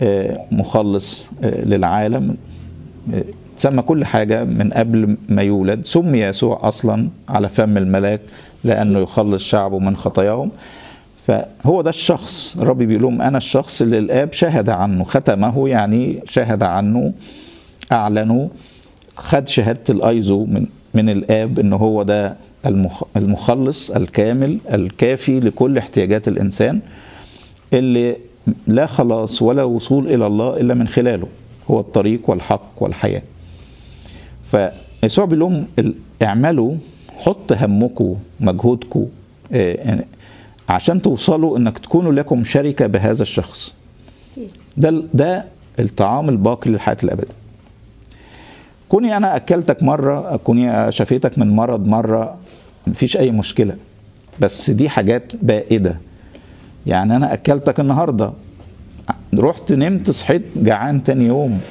مخلص للعالم اتسمى كل حاجة من قبل ما يولد سمي يسوع أصلا على فم الملاك لأنه يخلص شعبه من خطاياهم فهو ده الشخص الرب بيقول لهم أنا الشخص اللي الآب شهد عنه ختمه يعني شهد عنه أعلنه خد شهادة الأيزو من من الآب إن هو ده المخلص الكامل الكافي لكل احتياجات الإنسان اللي لا خلاص ولا وصول إلى الله إلا من خلاله هو الطريق والحق والحياة فيسوع بيقول لهم اعملوا حط همكم مجهودكم عشان توصلوا انك تكونوا لكم شركه بهذا الشخص ده ده الطعام الباقي للحياه الابديه كوني انا اكلتك مره كوني شفيتك من مرض مره مفيش اي مشكله بس دي حاجات بائده يعني انا اكلتك النهارده رحت نمت صحيت جعان تاني يوم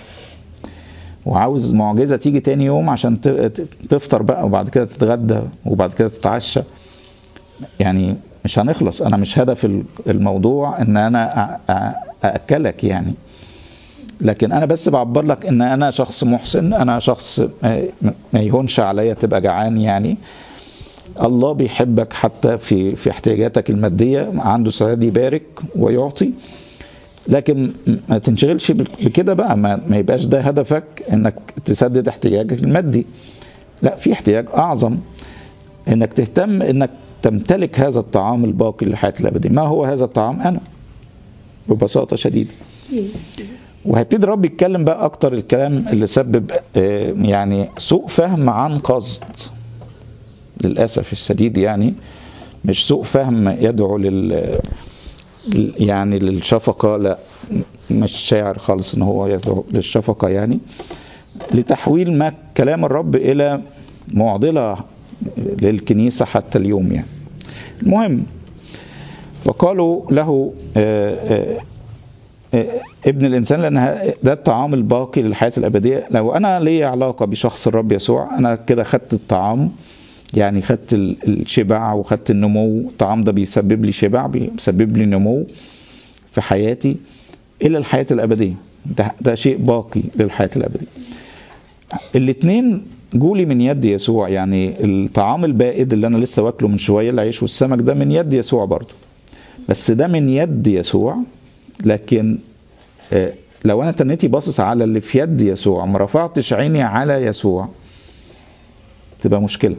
وعاوز معجزه تيجي تاني يوم عشان تفطر بقى وبعد كده تتغدى وبعد كده تتعشى يعني مش هنخلص انا مش هدف الموضوع ان انا ااكلك يعني لكن انا بس بعبر لك ان انا شخص محسن انا شخص ما يهونش عليا تبقى جعان يعني الله بيحبك حتى في في احتياجاتك الماديه عنده استعداد يبارك ويعطي لكن ما تنشغلش بكده بقى ما, ما يبقاش ده هدفك انك تسدد احتياجك المادي لا في احتياج اعظم انك تهتم انك تمتلك هذا الطعام الباقي للحياه الابديه ما هو هذا الطعام انا ببساطه شديده وهيبتدي الرب يتكلم بقى اكتر الكلام اللي سبب يعني سوء فهم عن قصد للاسف الشديد يعني مش سوء فهم يدعو لل يعني للشفقة لا مش شاعر خالص ان هو يدعو للشفقة يعني لتحويل ما كلام الرب الى معضلة للكنيسة حتى اليوم يعني المهم وقالوا له ابن الانسان لان ده الطعام الباقي للحياه الابديه لو انا لي علاقه بشخص الرب يسوع انا كده خدت الطعام يعني خدت الشبع وخدت النمو الطعام ده بيسبب لي شبع بيسبب لي نمو في حياتي الى الحياه الابديه ده, ده شيء باقي للحياه الابديه الاثنين جولي من يد يسوع يعني الطعام البائد اللي انا لسه واكله من شويه العيش والسمك ده من يد يسوع برضه بس ده من يد يسوع لكن لو انا تنيتي باصص على اللي في يد يسوع ما رفعتش عيني على يسوع تبقى مشكله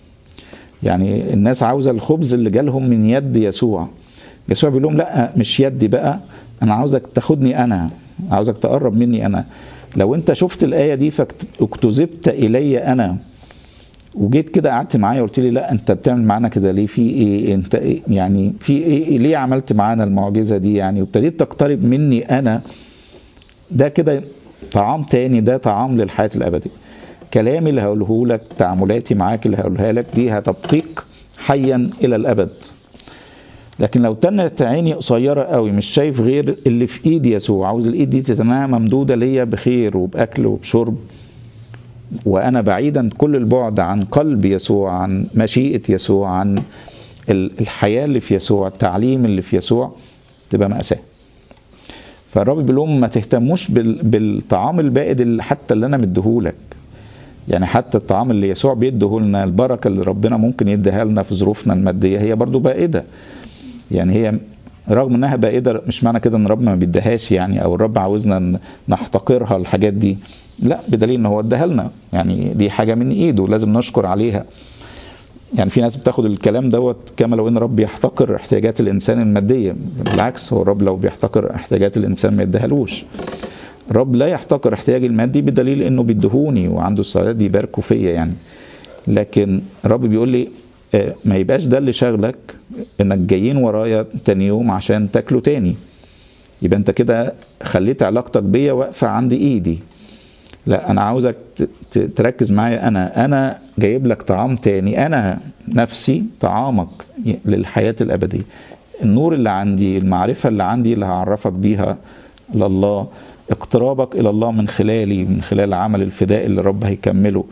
يعني الناس عاوزه الخبز اللي جالهم من يد يسوع يسوع بيقول لهم لا مش يدي بقى انا عاوزك تاخدني انا عاوزك تقرب مني انا لو انت شفت الايه دي فاكتذبت الي انا وجيت كده قعدت معايا وقلت لي لا انت بتعمل معانا كده ليه في ايه انت إيه يعني في ايه ليه عملت معانا المعجزه دي يعني وابتديت تقترب مني انا ده كده طعام تاني ده طعام للحياه الابديه كلامي اللي هقوله لك تعاملاتي معاك اللي هقولها لك دي هتبقيك حيا الى الابد لكن لو تنت عيني قصيره قوي مش شايف غير اللي في ايد يسوع عاوز الايد دي تتناها ممدوده ليا بخير وباكل وبشرب وانا بعيدا كل البعد عن قلب يسوع عن مشيئه يسوع عن الحياه اللي في يسوع التعليم اللي في يسوع تبقى ماساه فالرب بيقول لهم ما تهتموش بالطعام البائد اللي حتى اللي انا مديهولك يعني حتى الطعام اللي يسوع بيديه لنا البركه اللي ربنا ممكن يديها لنا في ظروفنا الماديه هي برضو بائده يعني هي رغم انها بائده مش معنى كده ان ربنا ما بيديهاش يعني او الرب عاوزنا نحتقرها الحاجات دي لا بدليل ان هو اداها لنا يعني دي حاجه من ايده لازم نشكر عليها يعني في ناس بتاخد الكلام دوت كما لو ان رب يحتقر احتياجات الانسان الماديه بالعكس هو الرب لو بيحتقر احتياجات الانسان ما يديهالوش الرب لا يحتقر احتياجي المادي بدليل انه بيدهوني وعنده استعداد يباركوا فيا يعني لكن الرب بيقول لي ما يبقاش ده اللي شغلك انك جايين ورايا تاني يوم عشان تاكلوا تاني يبقى انت كده خليت علاقتك بيا واقفه عند ايدي لا انا عاوزك تركز معايا انا انا جايب لك طعام تاني انا نفسي طعامك للحياه الابديه النور اللي عندي المعرفه اللي عندي اللي هعرفك بيها لله اقترابك الى الله من خلالي من خلال عمل الفداء اللي الرب هيكمله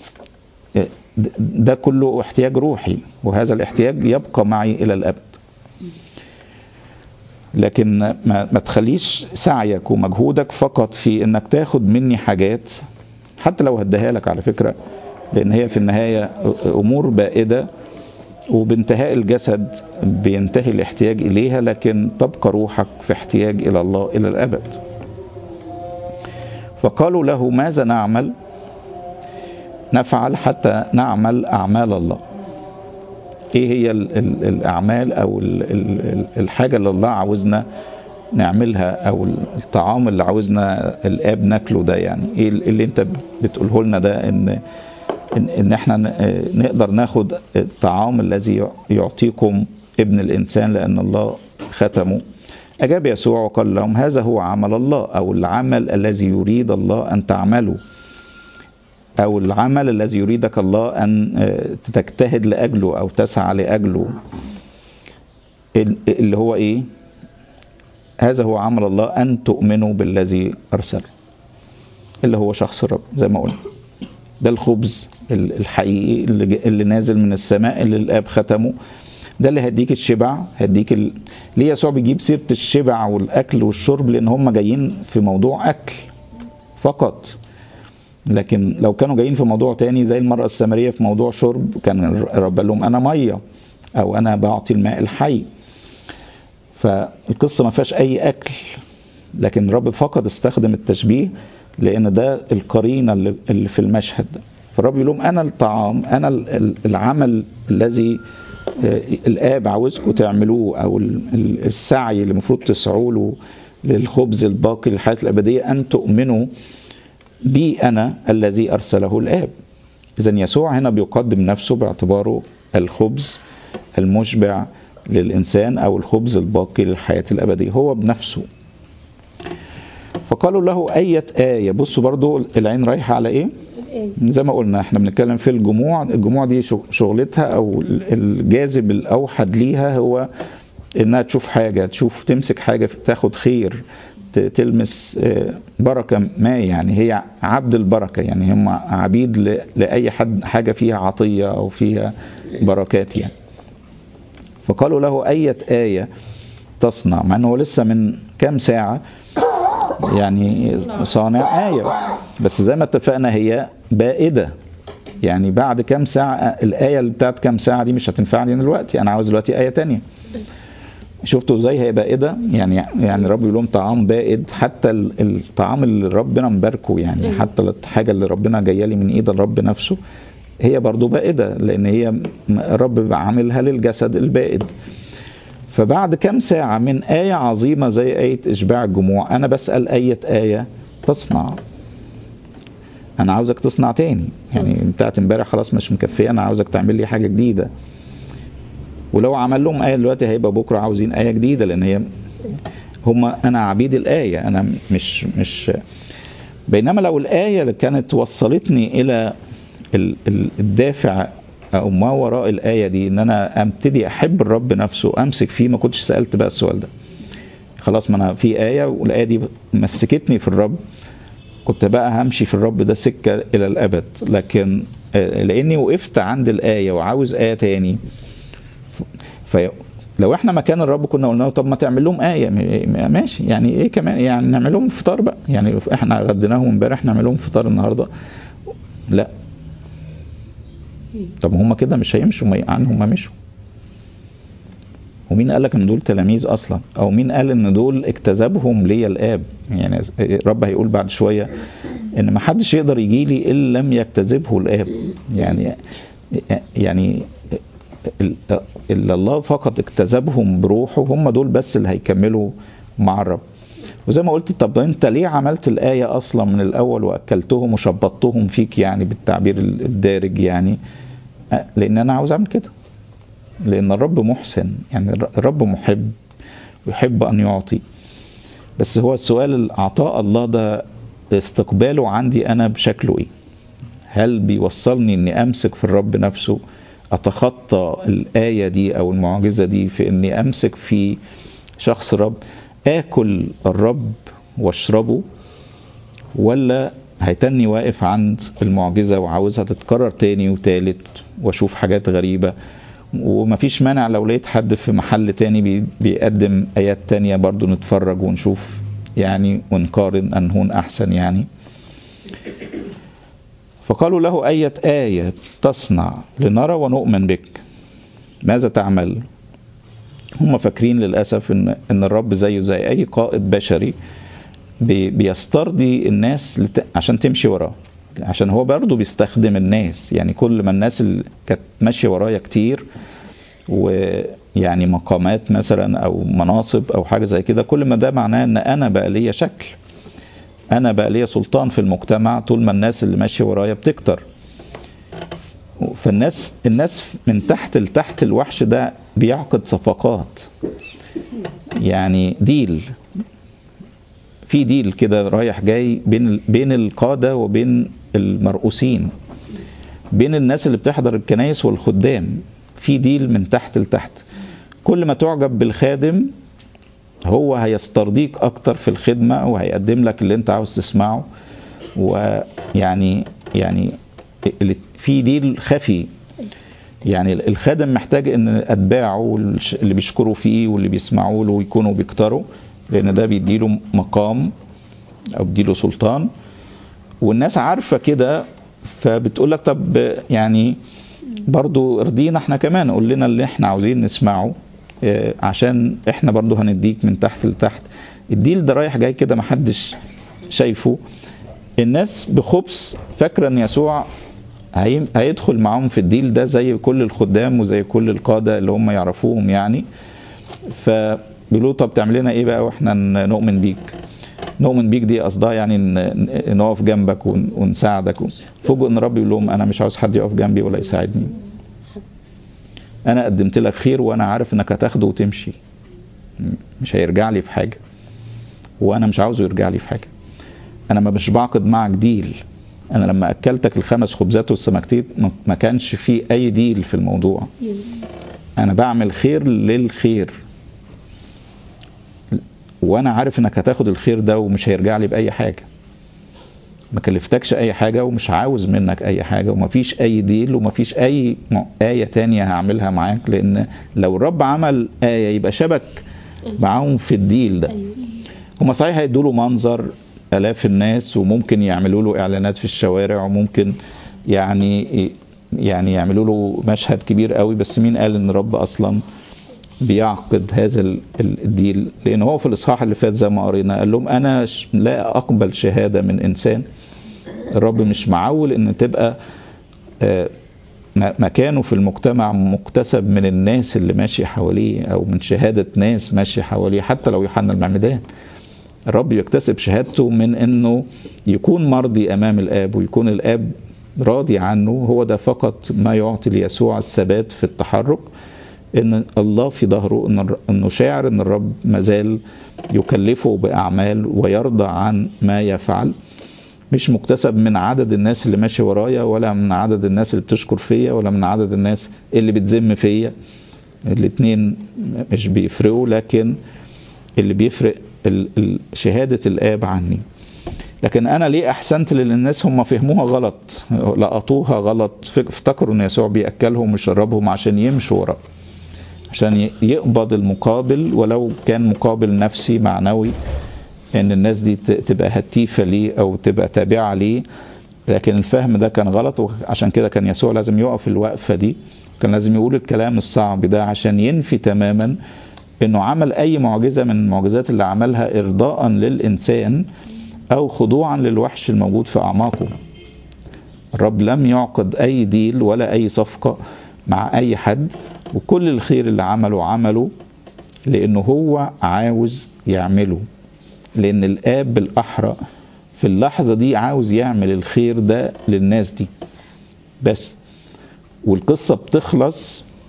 ده كله احتياج روحي وهذا الاحتياج يبقى معي الى الابد لكن ما, ما تخليش سعيك ومجهودك فقط في انك تاخد مني حاجات حتى لو هديها لك على فكره لان هي في النهايه امور بائده وبانتهاء الجسد بينتهي الاحتياج اليها لكن تبقى روحك في احتياج الى الله الى الابد فقالوا له ماذا نعمل نفعل حتى نعمل اعمال الله ايه هي ال ال الاعمال او ال ال الحاجه اللي الله عاوزنا نعملها او الطعام اللي عاوزنا الاب ناكله ده يعني ايه اللي انت بتقوله لنا ده ان ان, إن احنا نقدر ناخد الطعام الذي يعطيكم ابن الانسان لان الله ختمه اجاب يسوع وقال لهم هذا هو عمل الله او العمل الذي يريد الله ان تعمله او العمل الذي يريدك الله ان تجتهد لاجله او تسعى لاجله اللي هو ايه هذا هو عمل الله ان تؤمنوا بالذي ارسله اللي هو شخص الرب زي ما قلنا ده الخبز الحقيقي اللي, اللي نازل من السماء اللي الاب ختمه ده اللي هيديك الشبع هيديك ال... ليه يسوع بيجيب سيره الشبع والاكل والشرب لان هم جايين في موضوع اكل فقط لكن لو كانوا جايين في موضوع تاني زي المرأة السامرية في موضوع شرب كان الرب قال لهم أنا مية أو أنا بعطي الماء الحي فالقصة ما فيهاش أي أكل لكن الرب فقط استخدم التشبيه لأن ده القرينة اللي في المشهد ده فالرب يقول لهم أنا الطعام أنا العمل الذي الآب عاوزكم تعملوه أو السعي اللي المفروض تسعوا له للخبز الباقي للحياة الأبدية أن تؤمنوا بي أنا الذي أرسله الآب إذا يسوع هنا بيقدم نفسه باعتباره الخبز المشبع للإنسان أو الخبز الباقي للحياة الأبدية هو بنفسه فقالوا له أية آية بصوا برضو العين رايحة على إيه زي ما قلنا احنا بنتكلم في الجموع الجموع دي شغلتها أو الجاذب الأوحد ليها هو إنها تشوف حاجة تشوف تمسك حاجة تاخد خير تلمس بركة ما يعني هي عبد البركة يعني هم عبيد لأي حد حاجة فيها عطية أو فيها بركات يعني فقالوا له أية آية تصنع مع أنه لسه من كام ساعة يعني صانع آية بس زي ما اتفقنا هي بائدة يعني بعد كام ساعة الآية اللي بتاعت كام ساعة دي مش هتنفعني دلوقتي أنا عاوز دلوقتي آية تانية شفتوا ازاي هي بائده يعني يعني الرب يقول لهم طعام بائد حتى الطعام اللي ربنا مباركه يعني حتى الحاجه اللي ربنا جايه لي من ايد الرب نفسه هي برضو بائده لان هي الرب عاملها للجسد البائد فبعد كم ساعة من آية عظيمة زي آية إشباع الجموع أنا بسأل أية آية تصنع أنا عاوزك تصنع تاني يعني بتاعت امبارح خلاص مش مكفية أنا عاوزك تعمل لي حاجة جديدة ولو عمل لهم آية دلوقتي هيبقى بكرة عاوزين آية جديدة لأن هي هم أنا عبيد الآية أنا مش مش بينما لو الآية اللي كانت وصلتني إلى الدافع أو ما وراء الآية دي إن أنا أبتدي أحب الرب نفسه أمسك فيه ما كنتش سألت بقى السؤال ده خلاص ما أنا في آية والآية دي مسكتني في الرب كنت بقى همشي في الرب ده سكة إلى الأبد لكن لأني وقفت عند الآية وعاوز آية تاني فلو احنا مكان الرب كنا قلنا له طب ما تعمل لهم آية ماشي يعني ايه كمان يعني نعمل لهم فطار بقى يعني احنا غديناهم امبارح نعمل لهم فطار النهارده لا طب هم كده مش هيمشوا ما يعني هم مشوا ومين قال لك ان دول تلاميذ اصلا او مين قال ان دول اكتسبهم ليا الاب يعني الرب هيقول بعد شويه ان ما حدش يقدر يجي لي الا لم يكتسبه الاب يعني يعني اللي الله فقط اكتسبهم بروحه هم دول بس اللي هيكملوا مع الرب وزي ما قلت طب انت ليه عملت الآية أصلا من الأول وأكلتهم وشبطتهم فيك يعني بالتعبير الدارج يعني لأن أنا عاوز أعمل كده لأن الرب محسن يعني الرب محب ويحب أن يعطي بس هو السؤال عطاء الله ده استقباله عندي أنا بشكله إيه هل بيوصلني أني أمسك في الرب نفسه أتخطى الآية دي أو المعجزة دي في أني أمسك في شخص الرب آكل الرب واشربه ولا هيتني واقف عند المعجزة وعاوزها تتكرر تاني وتالت واشوف حاجات غريبة ومفيش مانع لو لقيت حد في محل تاني بيقدم آيات تانية برضو نتفرج ونشوف يعني ونقارن أنهون أحسن يعني فقالوا له أية آية تصنع لنرى ونؤمن بك ماذا تعمل هم فاكرين للأسف إن, إن الرب زيه زي أي قائد بشري بيسترضي الناس عشان تمشي وراه عشان هو برضه بيستخدم الناس يعني كل ما الناس اللي كانت ماشيه ورايا كتير ويعني مقامات مثلا او مناصب او حاجه زي كده كل ما ده معناه ان انا بقى ليا شكل انا بقى ليا سلطان في المجتمع طول ما الناس اللي ماشيه ورايا بتكتر فالناس الناس من تحت لتحت الوحش ده بيعقد صفقات يعني ديل في ديل كده رايح جاي بين بين القاده وبين المرؤوسين بين الناس اللي بتحضر الكنايس والخدام في ديل من تحت لتحت كل ما تعجب بالخادم هو هيسترضيك اكتر في الخدمه وهيقدم لك اللي انت عاوز تسمعه ويعني يعني في ديل خفي يعني الخادم محتاج ان اتباعه اللي بيشكروا فيه واللي بيسمعوا له يكونوا بيكتروا لان ده بيديله مقام او بيديله سلطان والناس عارفه كده فبتقول لك طب يعني برضو ارضينا احنا كمان قول لنا اللي احنا عاوزين نسمعه عشان احنا برضو هنديك من تحت لتحت الديل ده رايح جاي كده محدش شايفه الناس بخبث فاكره ان يسوع هيدخل معاهم في الديل ده زي كل الخدام وزي كل القاده اللي هم يعرفوهم يعني فبيقولوا طب تعمل لنا ايه بقى واحنا نؤمن بيك نؤمن بيك دي قصدها يعني نقف جنبك ونساعدك فوجئوا ان ربي يقول لهم انا مش عاوز حد يقف جنبي ولا يساعدني انا قدمت لك خير وانا عارف انك هتاخده وتمشي مش هيرجع لي في حاجه وانا مش عاوزه يرجع لي في حاجه انا ما مش بعقد معك ديل انا لما اكلتك الخمس خبزات والسمكتين ما كانش في اي ديل في الموضوع انا بعمل خير للخير وانا عارف انك هتاخد الخير ده ومش هيرجع لي باي حاجه ما كلفتكش اي حاجه ومش عاوز منك اي حاجه ومفيش اي ديل ومفيش اي ايه تانية هعملها معاك لان لو الرب عمل ايه يبقى شبك معاهم في الديل ده هما صحيح هيدوا له منظر الاف الناس وممكن يعملوا له اعلانات في الشوارع وممكن يعني يعني يعملوا له مشهد كبير قوي بس مين قال ان الرب اصلا بيعقد هذا الديل لان هو في الاصحاح اللي فات زي ما قرينا قال لهم انا لا اقبل شهاده من انسان الرب مش معول ان تبقى مكانه في المجتمع مكتسب من الناس اللي ماشي حواليه او من شهاده ناس ماشي حواليه حتى لو يوحنا المعمدان الرب يكتسب شهادته من انه يكون مرضي امام الاب ويكون الاب راضي عنه هو ده فقط ما يعطي ليسوع الثبات في التحرك ان الله في ظهره إن انه شاعر ان الرب مازال يكلفه باعمال ويرضى عن ما يفعل مش مكتسب من عدد الناس اللي ماشي ورايا ولا من عدد الناس اللي بتشكر فيا ولا من عدد الناس اللي بتذم فيا الاتنين مش بيفرقوا لكن اللي بيفرق شهادة الآب عني لكن أنا ليه أحسنت للناس هم فهموها غلط لقطوها غلط افتكروا أن يسوع بيأكلهم ويشربهم عشان يمشوا وراه عشان يقبض المقابل ولو كان مقابل نفسي معنوي ان الناس دي تبقى هتيفه ليه او تبقى تابعه ليه لكن الفهم ده كان غلط وعشان كده كان يسوع لازم يقف الوقفه دي كان لازم يقول الكلام الصعب ده عشان ينفي تماما انه عمل اي معجزه من المعجزات اللي عملها ارضاء للانسان او خضوعا للوحش الموجود في اعماقه الرب لم يعقد اي ديل ولا اي صفقه مع اي حد وكل الخير اللي عمله عمله لانه هو عاوز يعمله لان الاب بالاحرى في اللحظه دي عاوز يعمل الخير ده للناس دي بس والقصه بتخلص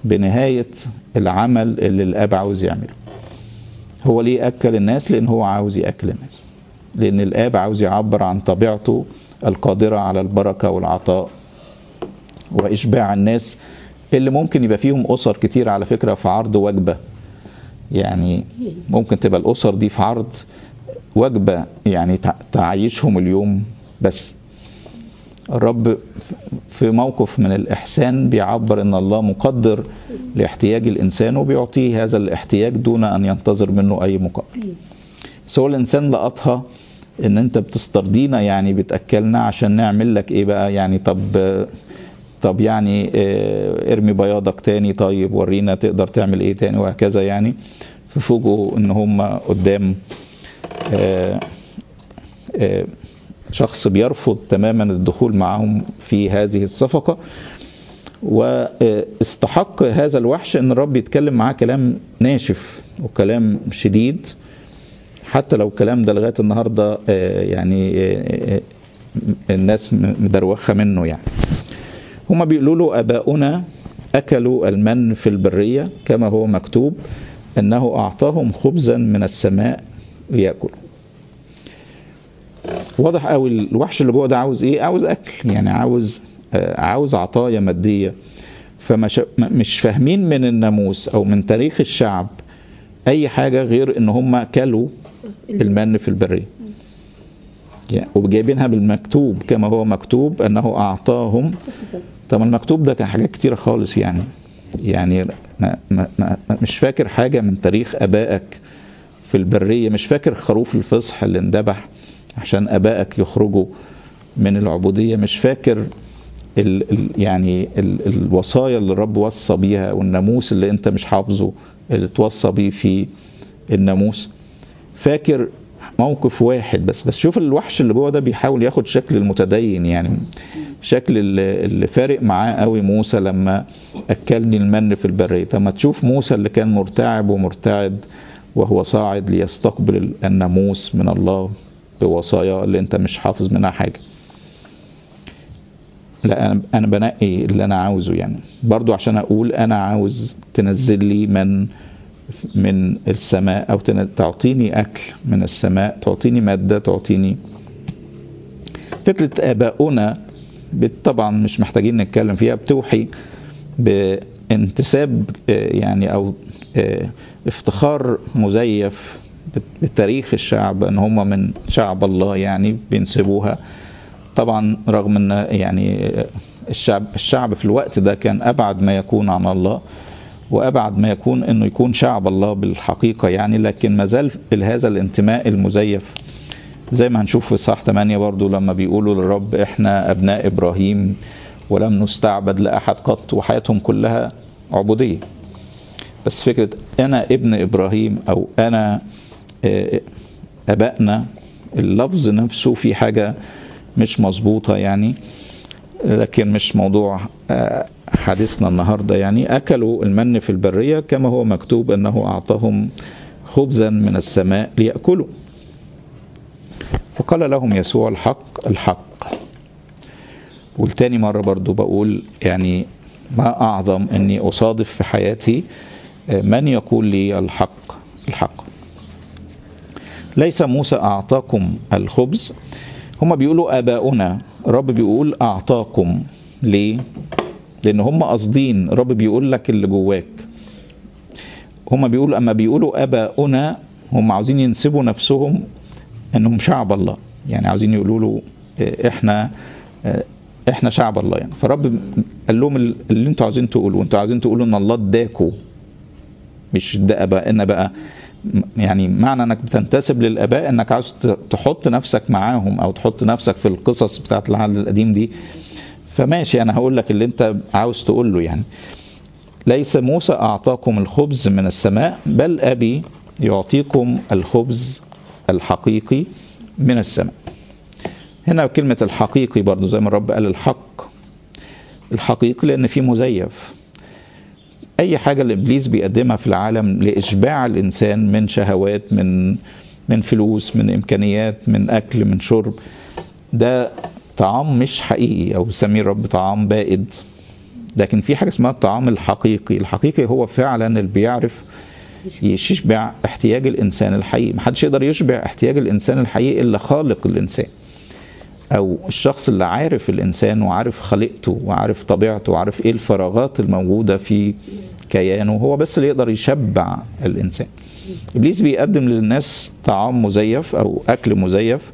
بنهاية العمل اللي الاب عاوز يعمله هو ليه اكل الناس لان هو عاوز ياكل الناس لان الاب عاوز يعبر عن طبيعته القادرة على البركة والعطاء واشباع الناس اللي ممكن يبقى فيهم اسر كتير على فكرة في عرض وجبة يعني ممكن تبقى الاسر دي في عرض وجبة يعني تعيشهم اليوم بس الرب في موقف من الإحسان بيعبر أن الله مقدر لاحتياج الإنسان وبيعطيه هذا الاحتياج دون أن ينتظر منه أي مقابل بس هو الإنسان لقطها ان انت بتسترضينا يعني بتاكلنا عشان نعمل لك ايه بقى يعني طب طب يعني ارمي بياضك تاني طيب ورينا تقدر تعمل ايه تاني وهكذا يعني ففوجئوا ان هم قدام شخص بيرفض تماما الدخول معهم في هذه الصفقه واستحق هذا الوحش ان الرب يتكلم معاه كلام ناشف وكلام شديد حتى لو الكلام ده لغايه النهارده يعني الناس مدروخه منه يعني هما بيقولوا له اباؤنا اكلوا المن في البريه كما هو مكتوب انه اعطاهم خبزا من السماء لياكلوا واضح قوي الوحش اللي جوه ده عاوز ايه عاوز اكل يعني عاوز عاوز عطايا ماديه فمش فاهمين من الناموس او من تاريخ الشعب اي حاجه غير ان هم كلوا المن في البريه يعني وجايبينها بالمكتوب كما هو مكتوب انه اعطاهم طب المكتوب ده كان حاجات كتيره خالص يعني يعني ما ما ما مش فاكر حاجه من تاريخ ابائك في البريه مش فاكر خروف الفصح اللي اندبح عشان ابائك يخرجوا من العبوديه مش فاكر ال ال يعني ال الوصايا اللي الرب وصى بيها والناموس اللي انت مش حافظه اللي توصى بيه في الناموس فاكر موقف واحد بس بس شوف الوحش اللي جوه ده بيحاول ياخد شكل المتدين يعني شكل اللي فارق معاه قوي موسى لما اكلني المن في البريه طب ما تشوف موسى اللي كان مرتعب ومرتعد وهو صاعد ليستقبل الناموس من الله بوصايا اللي انت مش حافظ منها حاجه لا انا انا بنقي اللي انا عاوزه يعني برضو عشان اقول انا عاوز تنزل لي من من السماء او تعطيني اكل من السماء تعطيني ماده تعطيني فكره اباؤنا طبعا مش محتاجين نتكلم فيها بتوحي بانتساب يعني او افتخار مزيف بتاريخ الشعب ان هم من شعب الله يعني بينسبوها طبعا رغم ان يعني الشعب الشعب في الوقت ده كان ابعد ما يكون عن الله وابعد ما يكون انه يكون شعب الله بالحقيقه يعني لكن ما زال هذا الانتماء المزيف زي ما هنشوف في صح 8 برضو لما بيقولوا للرب احنا ابناء ابراهيم ولم نستعبد لاحد قط وحياتهم كلها عبوديه بس فكره انا ابن ابراهيم او انا ابائنا اللفظ نفسه في حاجه مش مظبوطه يعني لكن مش موضوع حديثنا النهارده يعني اكلوا المن في البريه كما هو مكتوب انه اعطاهم خبزا من السماء لياكلوا فقال لهم يسوع الحق الحق والتاني مرة برضو بقول يعني ما أعظم أني أصادف في حياتي من يقول لي الحق الحق ليس موسى أعطاكم الخبز هما بيقولوا آباؤنا رب بيقول أعطاكم ليه لأن هم قاصدين رب بيقول لك اللي جواك هما بيقولوا أما بيقولوا آباؤنا هم عاوزين ينسبوا نفسهم انهم شعب الله يعني عاوزين يقولوا له احنا احنا شعب الله يعني فرب قال لهم اللي انتوا عاوزين تقولوا انتوا عاوزين تقولوا ان الله اداكوا مش ده ابائنا بقى يعني معنى انك بتنتسب للاباء انك عاوز تحط نفسك معاهم او تحط نفسك في القصص بتاعت العهد القديم دي فماشي انا هقول لك اللي انت عاوز تقول له يعني ليس موسى اعطاكم الخبز من السماء بل ابي يعطيكم الخبز الحقيقي من السماء هنا كلمة الحقيقي برضو زي ما الرب قال الحق الحقيقي لأن في مزيف أي حاجة الإبليس بيقدمها في العالم لإشباع الإنسان من شهوات من من فلوس من إمكانيات من أكل من شرب ده طعام مش حقيقي أو بيسميه الرب طعام بائد لكن في حاجه اسمها الطعام الحقيقي الحقيقي هو فعلا اللي بيعرف يشبع احتياج الانسان الحقيقي محدش يقدر يشبع احتياج الانسان الحقيقي الا خالق الانسان او الشخص اللي عارف الانسان وعارف خلقته وعارف طبيعته وعارف ايه الفراغات الموجوده في كيانه هو بس اللي يقدر يشبع الانسان ابليس بيقدم للناس طعام مزيف او اكل مزيف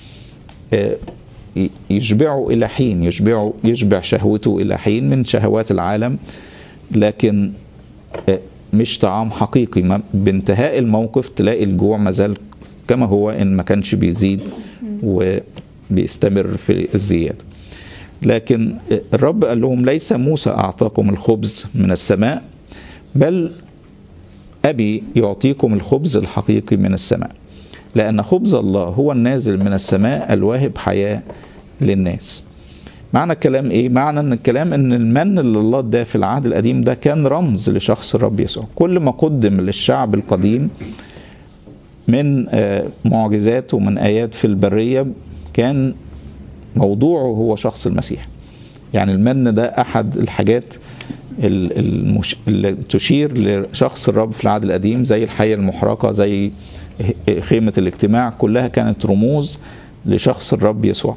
يشبعه الى حين يشبعه يشبع شهوته الى حين من شهوات العالم لكن مش طعام حقيقي بانتهاء الموقف تلاقي الجوع مازال كما هو ان ما كانش بيزيد وبيستمر في الزياده لكن الرب قال لهم ليس موسى اعطاكم الخبز من السماء بل ابي يعطيكم الخبز الحقيقي من السماء لان خبز الله هو النازل من السماء الواهب حياه للناس معنى الكلام ايه معنى ان الكلام ان المن اللي الله اداه في العهد القديم ده كان رمز لشخص الرب يسوع كل ما قدم للشعب القديم من معجزات ومن ايات في البريه كان موضوعه هو شخص المسيح يعني المن ده احد الحاجات المش... اللي تشير لشخص الرب في العهد القديم زي الحية المحرقة زي خيمة الاجتماع كلها كانت رموز لشخص الرب يسوع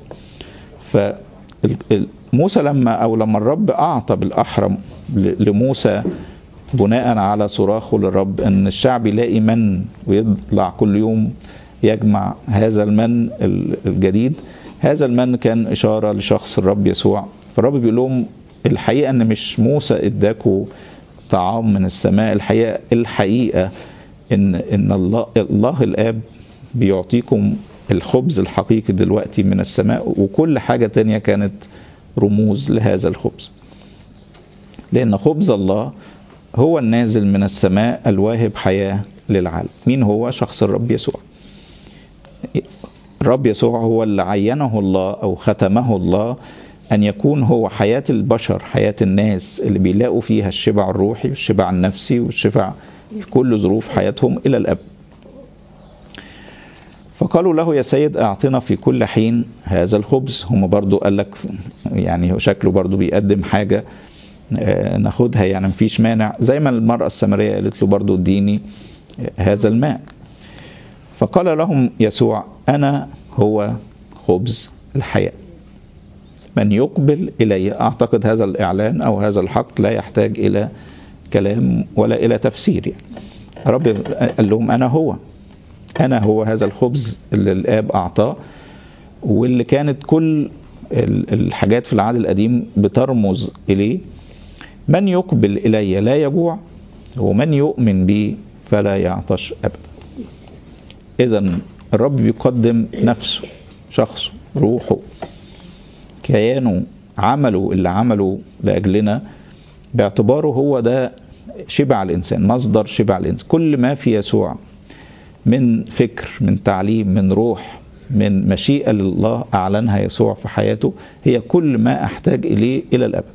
فموسى لما أو لما الرب أعطى بالأحرم لموسى بناء على صراخه للرب أن الشعب يلاقي من ويطلع كل يوم يجمع هذا المن الجديد هذا المن كان إشارة لشخص الرب يسوع فالرب بيقول لهم الحقيقة أن مش موسى إداكوا طعام من السماء الحقيقة الحقيقة إن إن الله الله الآب بيعطيكم الخبز الحقيقي دلوقتي من السماء وكل حاجة تانية كانت رموز لهذا الخبز لأن خبز الله هو النازل من السماء الواهب حياة للعالم مين هو شخص الرب يسوع الرب يسوع هو اللي عينه الله أو ختمه الله أن يكون هو حياة البشر حياة الناس اللي بيلاقوا فيها الشبع الروحي والشبع النفسي والشبع في كل ظروف حياتهم إلى الأب فقالوا له يا سيد اعطنا في كل حين هذا الخبز هم برضو قال لك يعني شكله برضو بيقدم حاجة ناخدها يعني مفيش مانع زي ما المرأة السامرية قالت له برضو اديني هذا الماء فقال لهم يسوع أنا هو خبز الحياة من يقبل إلي أعتقد هذا الإعلان أو هذا الحق لا يحتاج إلى كلام ولا إلى تفسير يعني رب قال لهم أنا هو أنا هو هذا الخبز اللي الآب أعطاه واللي كانت كل الحاجات في العهد القديم بترمز إليه من يقبل إلي لا يجوع ومن يؤمن بي فلا يعطش أبدا إذا الرب بيقدم نفسه شخصه روحه كيانه عمله اللي عمله لأجلنا باعتباره هو ده شبع الإنسان مصدر شبع الإنسان كل ما في يسوع من فكر من تعليم من روح من مشيئة لله أعلنها يسوع في حياته هي كل ما أحتاج إليه إلى الأبد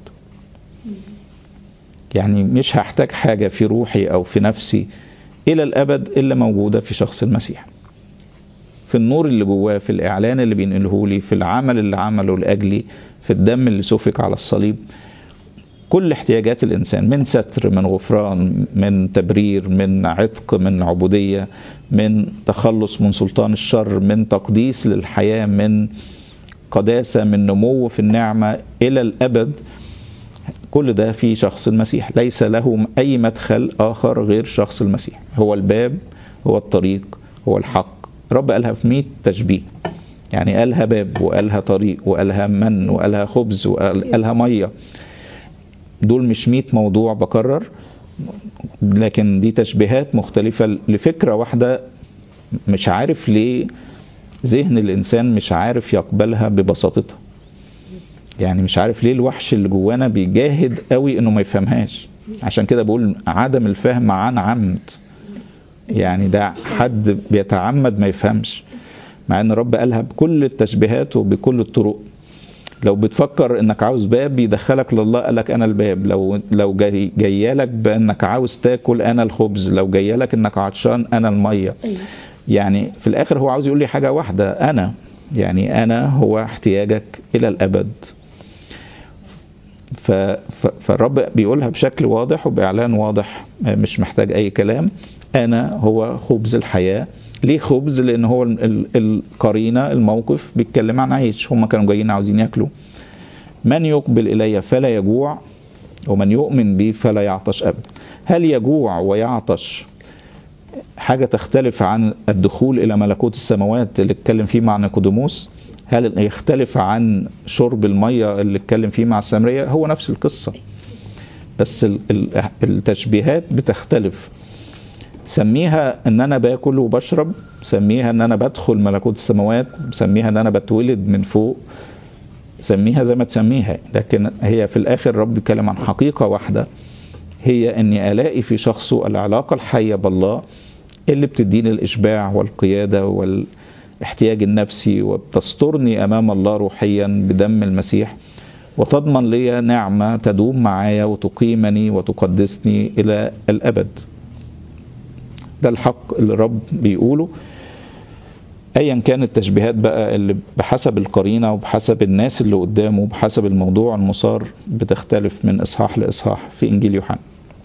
يعني مش هحتاج حاجة في روحي أو في نفسي إلى الأبد إلا موجودة في شخص المسيح في النور اللي جواه في الإعلان اللي بينقله لي في العمل اللي عمله لأجلي في الدم اللي سفك على الصليب كل احتياجات الإنسان من ستر من غفران من تبرير من عتق من عبودية من تخلص من سلطان الشر من تقديس للحياة من قداسة من نمو في النعمة إلى الأبد كل ده في شخص المسيح ليس له أي مدخل آخر غير شخص المسيح هو الباب هو الطريق هو الحق رب قالها في 100 تشبيه يعني قالها باب وقالها طريق وقالها من وقالها خبز وقالها ميه دول مش 100 موضوع بكرر لكن دي تشبيهات مختلفة لفكرة واحدة مش عارف ليه ذهن الإنسان مش عارف يقبلها ببساطتها يعني مش عارف ليه الوحش اللي جوانا بيجاهد قوي انه ما يفهمهاش عشان كده بقول عدم الفهم عن عمد يعني ده حد بيتعمد ما يفهمش مع ان رب قالها بكل التشبيهات وبكل الطرق لو بتفكر انك عاوز باب يدخلك لله قالك انا الباب لو لو جاي جايالك بانك عاوز تاكل انا الخبز لو جايالك انك عطشان انا الميه يعني في الاخر هو عاوز يقول لي حاجه واحده انا يعني انا هو احتياجك الى الابد ف... ف... فالرب بيقولها بشكل واضح وبإعلان واضح مش محتاج أي كلام أنا هو خبز الحياة ليه خبز لأن هو ال... القرينة الموقف بيتكلم عن عيش هم كانوا جايين عاوزين ياكلوا من يقبل إلي فلا يجوع ومن يؤمن بي فلا يعطش أبدا هل يجوع ويعطش حاجة تختلف عن الدخول إلى ملكوت السماوات اللي اتكلم فيه مع نيقوديموس هل يختلف عن شرب المية اللي اتكلم فيه مع السامرية هو نفس القصة بس التشبيهات بتختلف سميها ان انا باكل وبشرب سميها ان انا بدخل ملكوت السماوات سميها ان انا بتولد من فوق سميها زي ما تسميها لكن هي في الاخر رب بيتكلم عن حقيقة واحدة هي اني الاقي في شخصه العلاقة الحية بالله اللي بتديني الاشباع والقيادة والاحتياج النفسي وبتسترني امام الله روحيا بدم المسيح وتضمن لي نعمة تدوم معايا وتقيمني وتقدسني الى الابد ده الحق اللي الرب بيقوله ايا كانت التشبيهات بقى اللي بحسب القرينه وبحسب الناس اللي قدامه وبحسب الموضوع المصار بتختلف من اصحاح لاصحاح في انجيل يوحنا.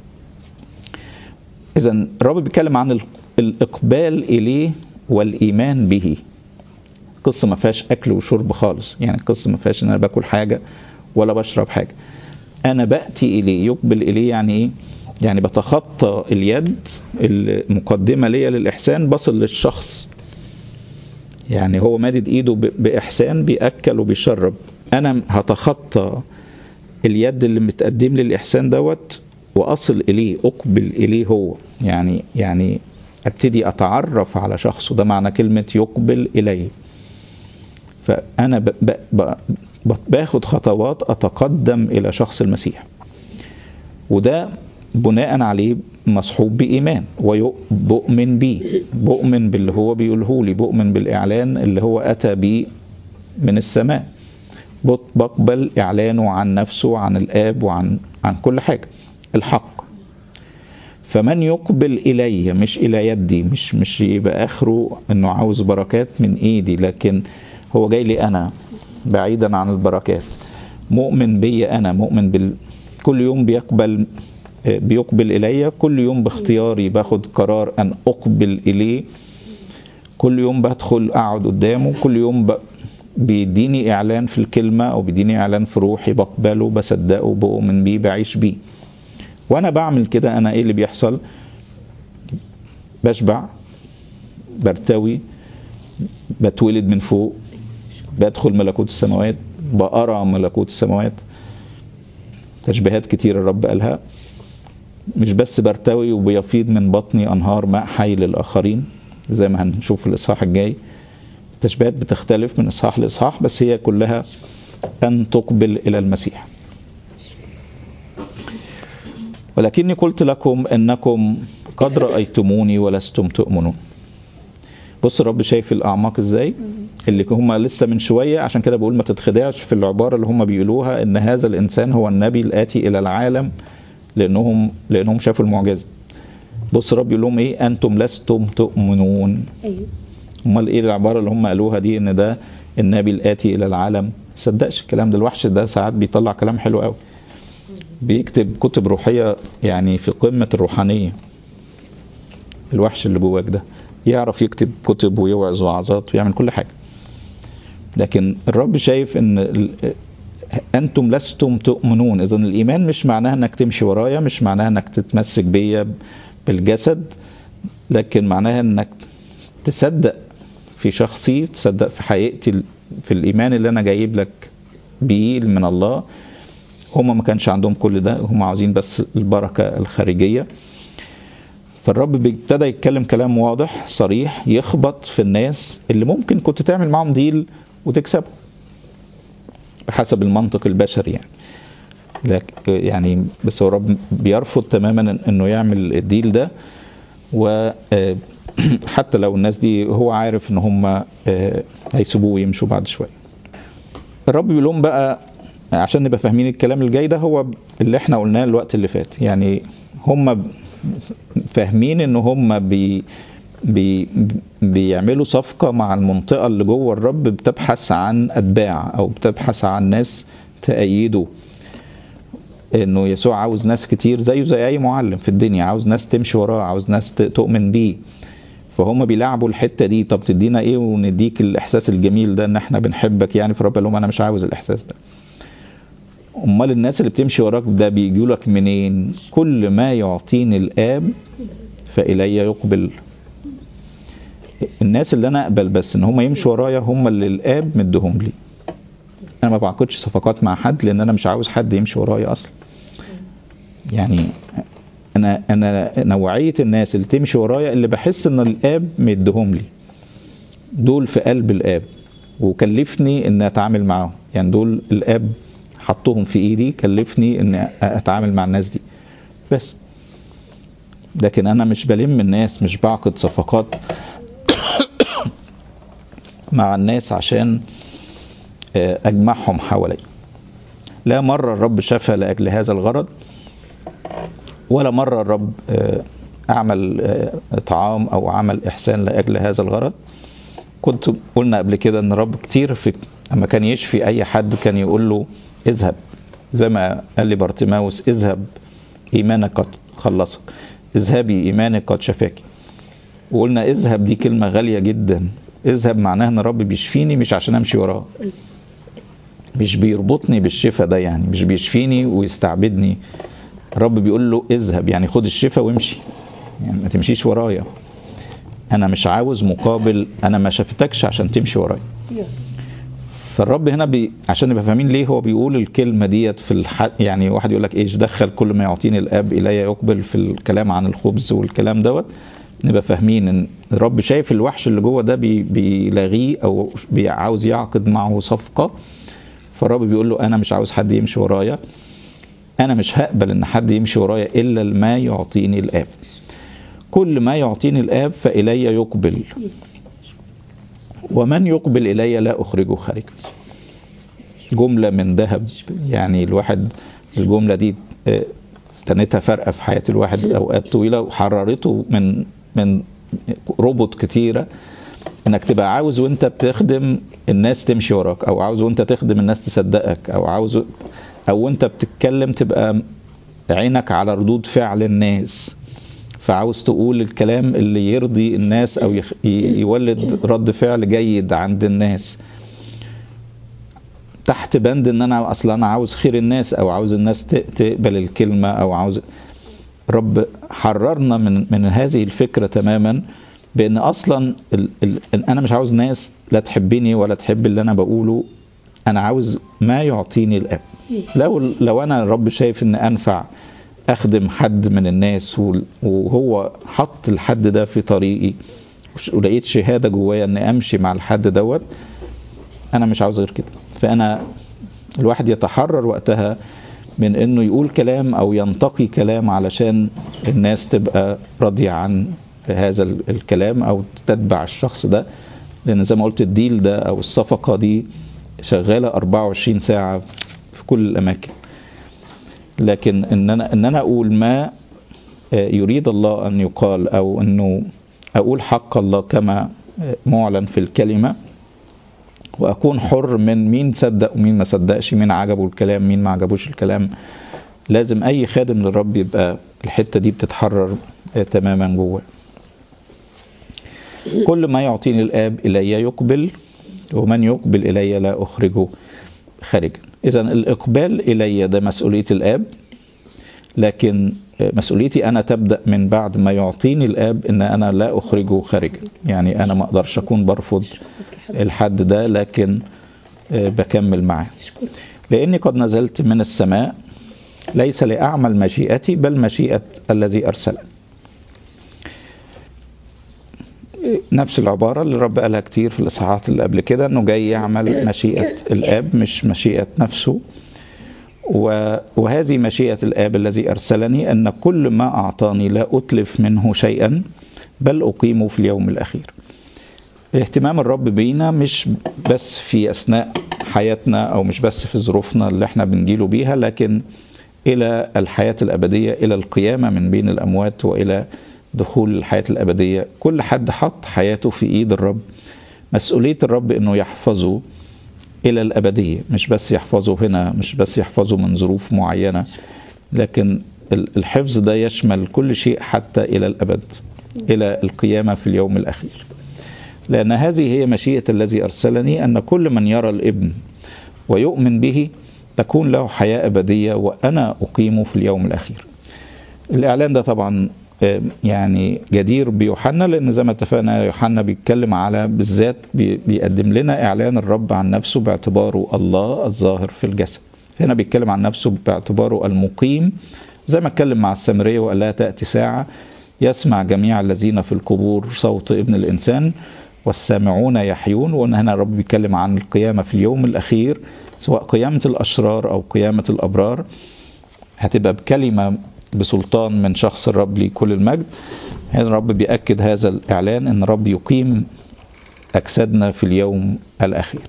اذا الرب بيتكلم عن الاقبال اليه والايمان به. القصه ما فيهاش اكل وشرب خالص، يعني القصه ما فيهاش ان انا باكل حاجه ولا بشرب حاجه. انا باتي اليه، يقبل اليه يعني ايه؟ يعني بتخطى اليد المقدمه ليا للاحسان بصل للشخص يعني هو مادد ايده باحسان بياكل وبيشرب انا هتخطى اليد اللي متقدم لي الاحسان دوت واصل اليه اقبل اليه هو يعني يعني ابتدي اتعرف على شخصه ده معنى كلمه يقبل اليه فانا ب ب ب باخد خطوات اتقدم الى شخص المسيح وده بناء عليه مصحوب بإيمان وبؤمن بيه بؤمن باللي هو بيقوله لي بؤمن بالإعلان اللي هو أتى بيه من السماء بقبل إعلانه عن نفسه وعن الآب وعن عن كل حاجة الحق فمن يقبل إلي مش إلى يدي مش مش يبقى آخره إنه عاوز بركات من إيدي لكن هو جاي لي أنا بعيدا عن البركات مؤمن بي أنا مؤمن بال كل يوم بيقبل بيقبل إلي كل يوم باختياري باخد قرار أن أقبل إليه كل يوم بدخل أقعد قدامه كل يوم ب... بيديني إعلان في الكلمة أو بيديني إعلان في روحي بقبله بصدقه بؤمن بيه بعيش بيه وأنا بعمل كده أنا إيه اللي بيحصل بشبع برتوي بتولد من فوق بدخل ملكوت السماوات بقرا ملكوت السماوات تشبيهات كتير الرب قالها مش بس برتوي وبيفيض من بطني انهار ماء حي للاخرين زي ما هنشوف في الاصحاح الجاي التشبيهات بتختلف من اصحاح لاصحاح بس هي كلها ان تقبل الى المسيح ولكني قلت لكم انكم قد رايتموني ولستم تؤمنون بص الرب شايف الاعماق ازاي اللي هم لسه من شويه عشان كده بقول ما تتخدعش في العباره اللي هم بيقولوها ان هذا الانسان هو النبي الاتي الى العالم لانهم لانهم شافوا المعجزه بص الرب يقول لهم ايه انتم لستم تؤمنون ايوه امال ايه العباره اللي هم قالوها دي ان ده النبي الاتي الى العالم صدقش الكلام ده الوحش ده ساعات بيطلع كلام حلو قوي بيكتب كتب روحيه يعني في قمه الروحانيه الوحش اللي جواك ده يعرف يكتب كتب ويوعظ وعظات ويعمل كل حاجه لكن الرب شايف ان ال- انتم لستم تؤمنون اذا الايمان مش معناها انك تمشي ورايا مش معناها انك تتمسك بيا بالجسد لكن معناها انك تصدق في شخصي تصدق في حقيقتي في الايمان اللي انا جايب لك بيه من الله هم ما كانش عندهم كل ده هم عاوزين بس البركه الخارجيه فالرب ابتدى يتكلم كلام واضح صريح يخبط في الناس اللي ممكن كنت تعمل معاهم ديل وتكسبه بحسب المنطق البشري يعني لك يعني بس هو الرب بيرفض تماما انه يعمل الديل ده وحتى لو الناس دي هو عارف ان هم هيسيبوه ويمشوا بعد شويه الرب بيقول لهم بقى عشان نبقى فاهمين الكلام الجاي ده هو اللي احنا قلناه الوقت اللي فات يعني هم فاهمين ان هم بي بي بيعملوا صفقة مع المنطقة اللي جوه الرب بتبحث عن أتباع أو بتبحث عن ناس تأيده انه يسوع عاوز ناس كتير زيه زي اي معلم في الدنيا عاوز ناس تمشي وراه عاوز ناس تؤمن بيه فهم بيلعبوا الحته دي طب تدينا ايه ونديك الاحساس الجميل ده ان احنا بنحبك يعني فرب قال لهم انا مش عاوز الاحساس ده امال الناس اللي بتمشي وراك ده بيجوا لك منين كل ما يعطيني الاب فالي يقبل الناس اللي انا اقبل بس ان هم يمشوا ورايا هم اللي الاب مدهم لي انا ما بعقدش صفقات مع حد لان انا مش عاوز حد يمشي ورايا اصلا يعني انا انا نوعيه الناس اللي تمشي ورايا اللي بحس ان الاب مدهم لي دول في قلب الاب وكلفني ان اتعامل معاهم يعني دول الاب حطهم في ايدي كلفني ان اتعامل مع الناس دي بس لكن انا مش بلم الناس مش بعقد صفقات مع الناس عشان اجمعهم حوالي لا مرة الرب شفى لأجل هذا الغرض ولا مرة الرب أعمل طعام أو عمل إحسان لأجل هذا الغرض كنت قلنا قبل كده أن الرب كتير في أما كان يشفي أي حد كان يقول له اذهب زي ما قال لي بارتيماوس اذهب إيمانك قد خلصك اذهبي إيمانك قد شفاك وقلنا اذهب دي كلمة غالية جدا اذهب معناها ان الرب بيشفيني مش عشان امشي وراه مش بيربطني بالشفاء ده يعني مش بيشفيني ويستعبدني الرب بيقول له اذهب يعني خد الشفاء وامشي يعني ما تمشيش ورايا انا مش عاوز مقابل انا ما شفتكش عشان تمشي ورايا فالرب هنا بي... عشان نبقى فاهمين ليه هو بيقول الكلمه ديت في الح... يعني واحد يقول لك ايش دخل كل ما يعطيني الاب الي يقبل في الكلام عن الخبز والكلام دوت نبقى فاهمين ان الرب شايف الوحش اللي جوه ده بي... بيلاغيه او بي... عاوز يعقد معه صفقه فالرب بيقول له انا مش عاوز حد يمشي ورايا انا مش هقبل ان حد يمشي ورايا الا ما يعطيني الاب كل ما يعطيني الاب فالي يقبل ومن يقبل الي لا اخرجه خارجا جمله من ذهب يعني الواحد الجمله دي تنتها فارقه في حياه الواحد اوقات طويله وحررته من من ربط كتيره انك تبقى عاوز وانت بتخدم الناس تمشي وراك او عاوز وانت تخدم الناس تصدقك او عاوز او وانت بتتكلم تبقى عينك على ردود فعل الناس فعاوز تقول الكلام اللي يرضي الناس او يخ... يولد رد فعل جيد عند الناس تحت بند ان انا اصلا انا عاوز خير الناس او عاوز الناس تقبل الكلمه او عاوز رب حررنا من من هذه الفكره تماما بان اصلا ال... ال... انا مش عاوز ناس لا تحبني ولا تحب اللي انا بقوله انا عاوز ما يعطيني الاب لو لو انا الرب شايف ان انفع اخدم حد من الناس وهو حط الحد ده في طريقي ولقيت شهاده جوايا ان امشي مع الحد دوت انا مش عاوز غير كده فانا الواحد يتحرر وقتها من انه يقول كلام او ينتقي كلام علشان الناس تبقى راضيه عن هذا الكلام او تتبع الشخص ده لان زي ما قلت الديل ده او الصفقه دي شغاله 24 ساعه في كل الاماكن لكن ان انا ان انا اقول ما يريد الله ان يقال او انه اقول حق الله كما معلن في الكلمه واكون حر من مين صدق ومين ما صدقش مين عجبه الكلام مين ما عجبوش الكلام لازم اي خادم للرب يبقى الحته دي بتتحرر تماما جواه كل ما يعطيني الاب الي يقبل ومن يقبل الي لا اخرجه خارجا اذا الاقبال الي ده مسؤوليه الاب لكن مسؤوليتي انا تبدا من بعد ما يعطيني الاب ان انا لا اخرجه خارجا يعني انا ما اقدرش اكون برفض الحد ده لكن بكمل معاه لاني قد نزلت من السماء ليس لاعمل مشيئتي بل مشيئه الذي ارسلني نفس العبارة اللي الرب قالها كتير في الإصحاحات اللي قبل كده إنه جاي يعمل مشيئة الآب مش مشيئة نفسه وهذه مشيئة الآب الذي أرسلني أن كل ما أعطاني لا أتلف منه شيئا بل أقيمه في اليوم الأخير اهتمام الرب بينا مش بس في أثناء حياتنا أو مش بس في ظروفنا اللي احنا بنجيله بيها لكن إلى الحياة الأبدية إلى القيامة من بين الأموات وإلى دخول الحياة الأبدية كل حد حط حياته في إيد الرب مسؤولية الرب إنه يحفظه إلى الأبدية مش بس يحفظه هنا مش بس يحفظه من ظروف معينة لكن الحفظ ده يشمل كل شيء حتى إلى الأبد إلى القيامة في اليوم الأخير لأن هذه هي مشيئة الذي أرسلني أن كل من يرى الابن ويؤمن به تكون له حياة أبدية وأنا أقيمه في اليوم الأخير الإعلان ده طبعا يعني جدير بيوحنا لأن زي ما اتفقنا يوحنا بيتكلم على بالذات بيقدم لنا إعلان الرب عن نفسه باعتباره الله الظاهر في الجسد هنا بيتكلم عن نفسه باعتباره المقيم زي ما اتكلم مع السامرية وقال لها تأتي ساعة يسمع جميع الذين في القبور صوت ابن الإنسان والسامعون يحيون وان هنا الرب بيتكلم عن القيامة في اليوم الأخير سواء قيامة الأشرار أو قيامة الأبرار هتبقى بكلمة بسلطان من شخص الرب لكل المجد هنا الرب بيأكد هذا الإعلان أن الرب يقيم أجسادنا في اليوم الأخير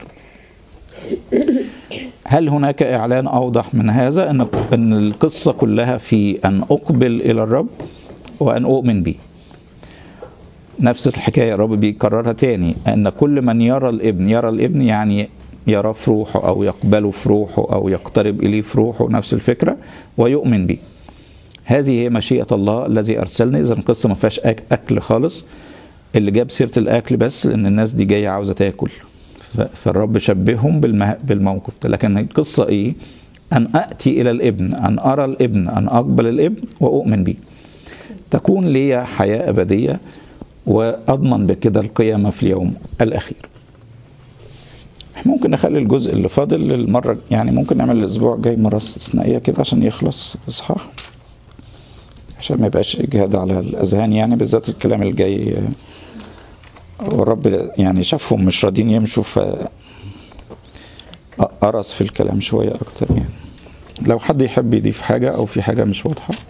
هل هناك إعلان أوضح من هذا أن أن القصة كلها في أن أقبل إلى الرب وأن أؤمن به نفس الحكاية الرب بيكررها تاني أن كل من يرى الابن يرى الابن يعني يرى في روحه أو يقبله في روحه أو يقترب إليه في روحه نفس الفكرة ويؤمن به هذه هي مشيئة الله الذي أرسلني إذا القصة ما فيهاش أكل خالص اللي جاب سيرة الأكل بس لأن الناس دي جاية عاوزة تاكل فالرب شبههم بالموقف لكن القصة إيه أن أأتي إلى الابن أن أرى الابن أن أقبل الابن وأؤمن به تكون لي حياة أبدية وأضمن بكده القيامة في اليوم الأخير ممكن نخلي الجزء اللي فاضل للمرة يعني ممكن نعمل الأسبوع الجاي مرة استثنائية كده عشان يخلص إصحاح عشان ما يبقاش إجهاد على الأذهان يعني بالذات الكلام الجاي والرب يعني شافهم مش راضيين يمشوا ف قرص في الكلام شوية أكتر يعني لو حد يحب يضيف حاجة أو في حاجة مش واضحة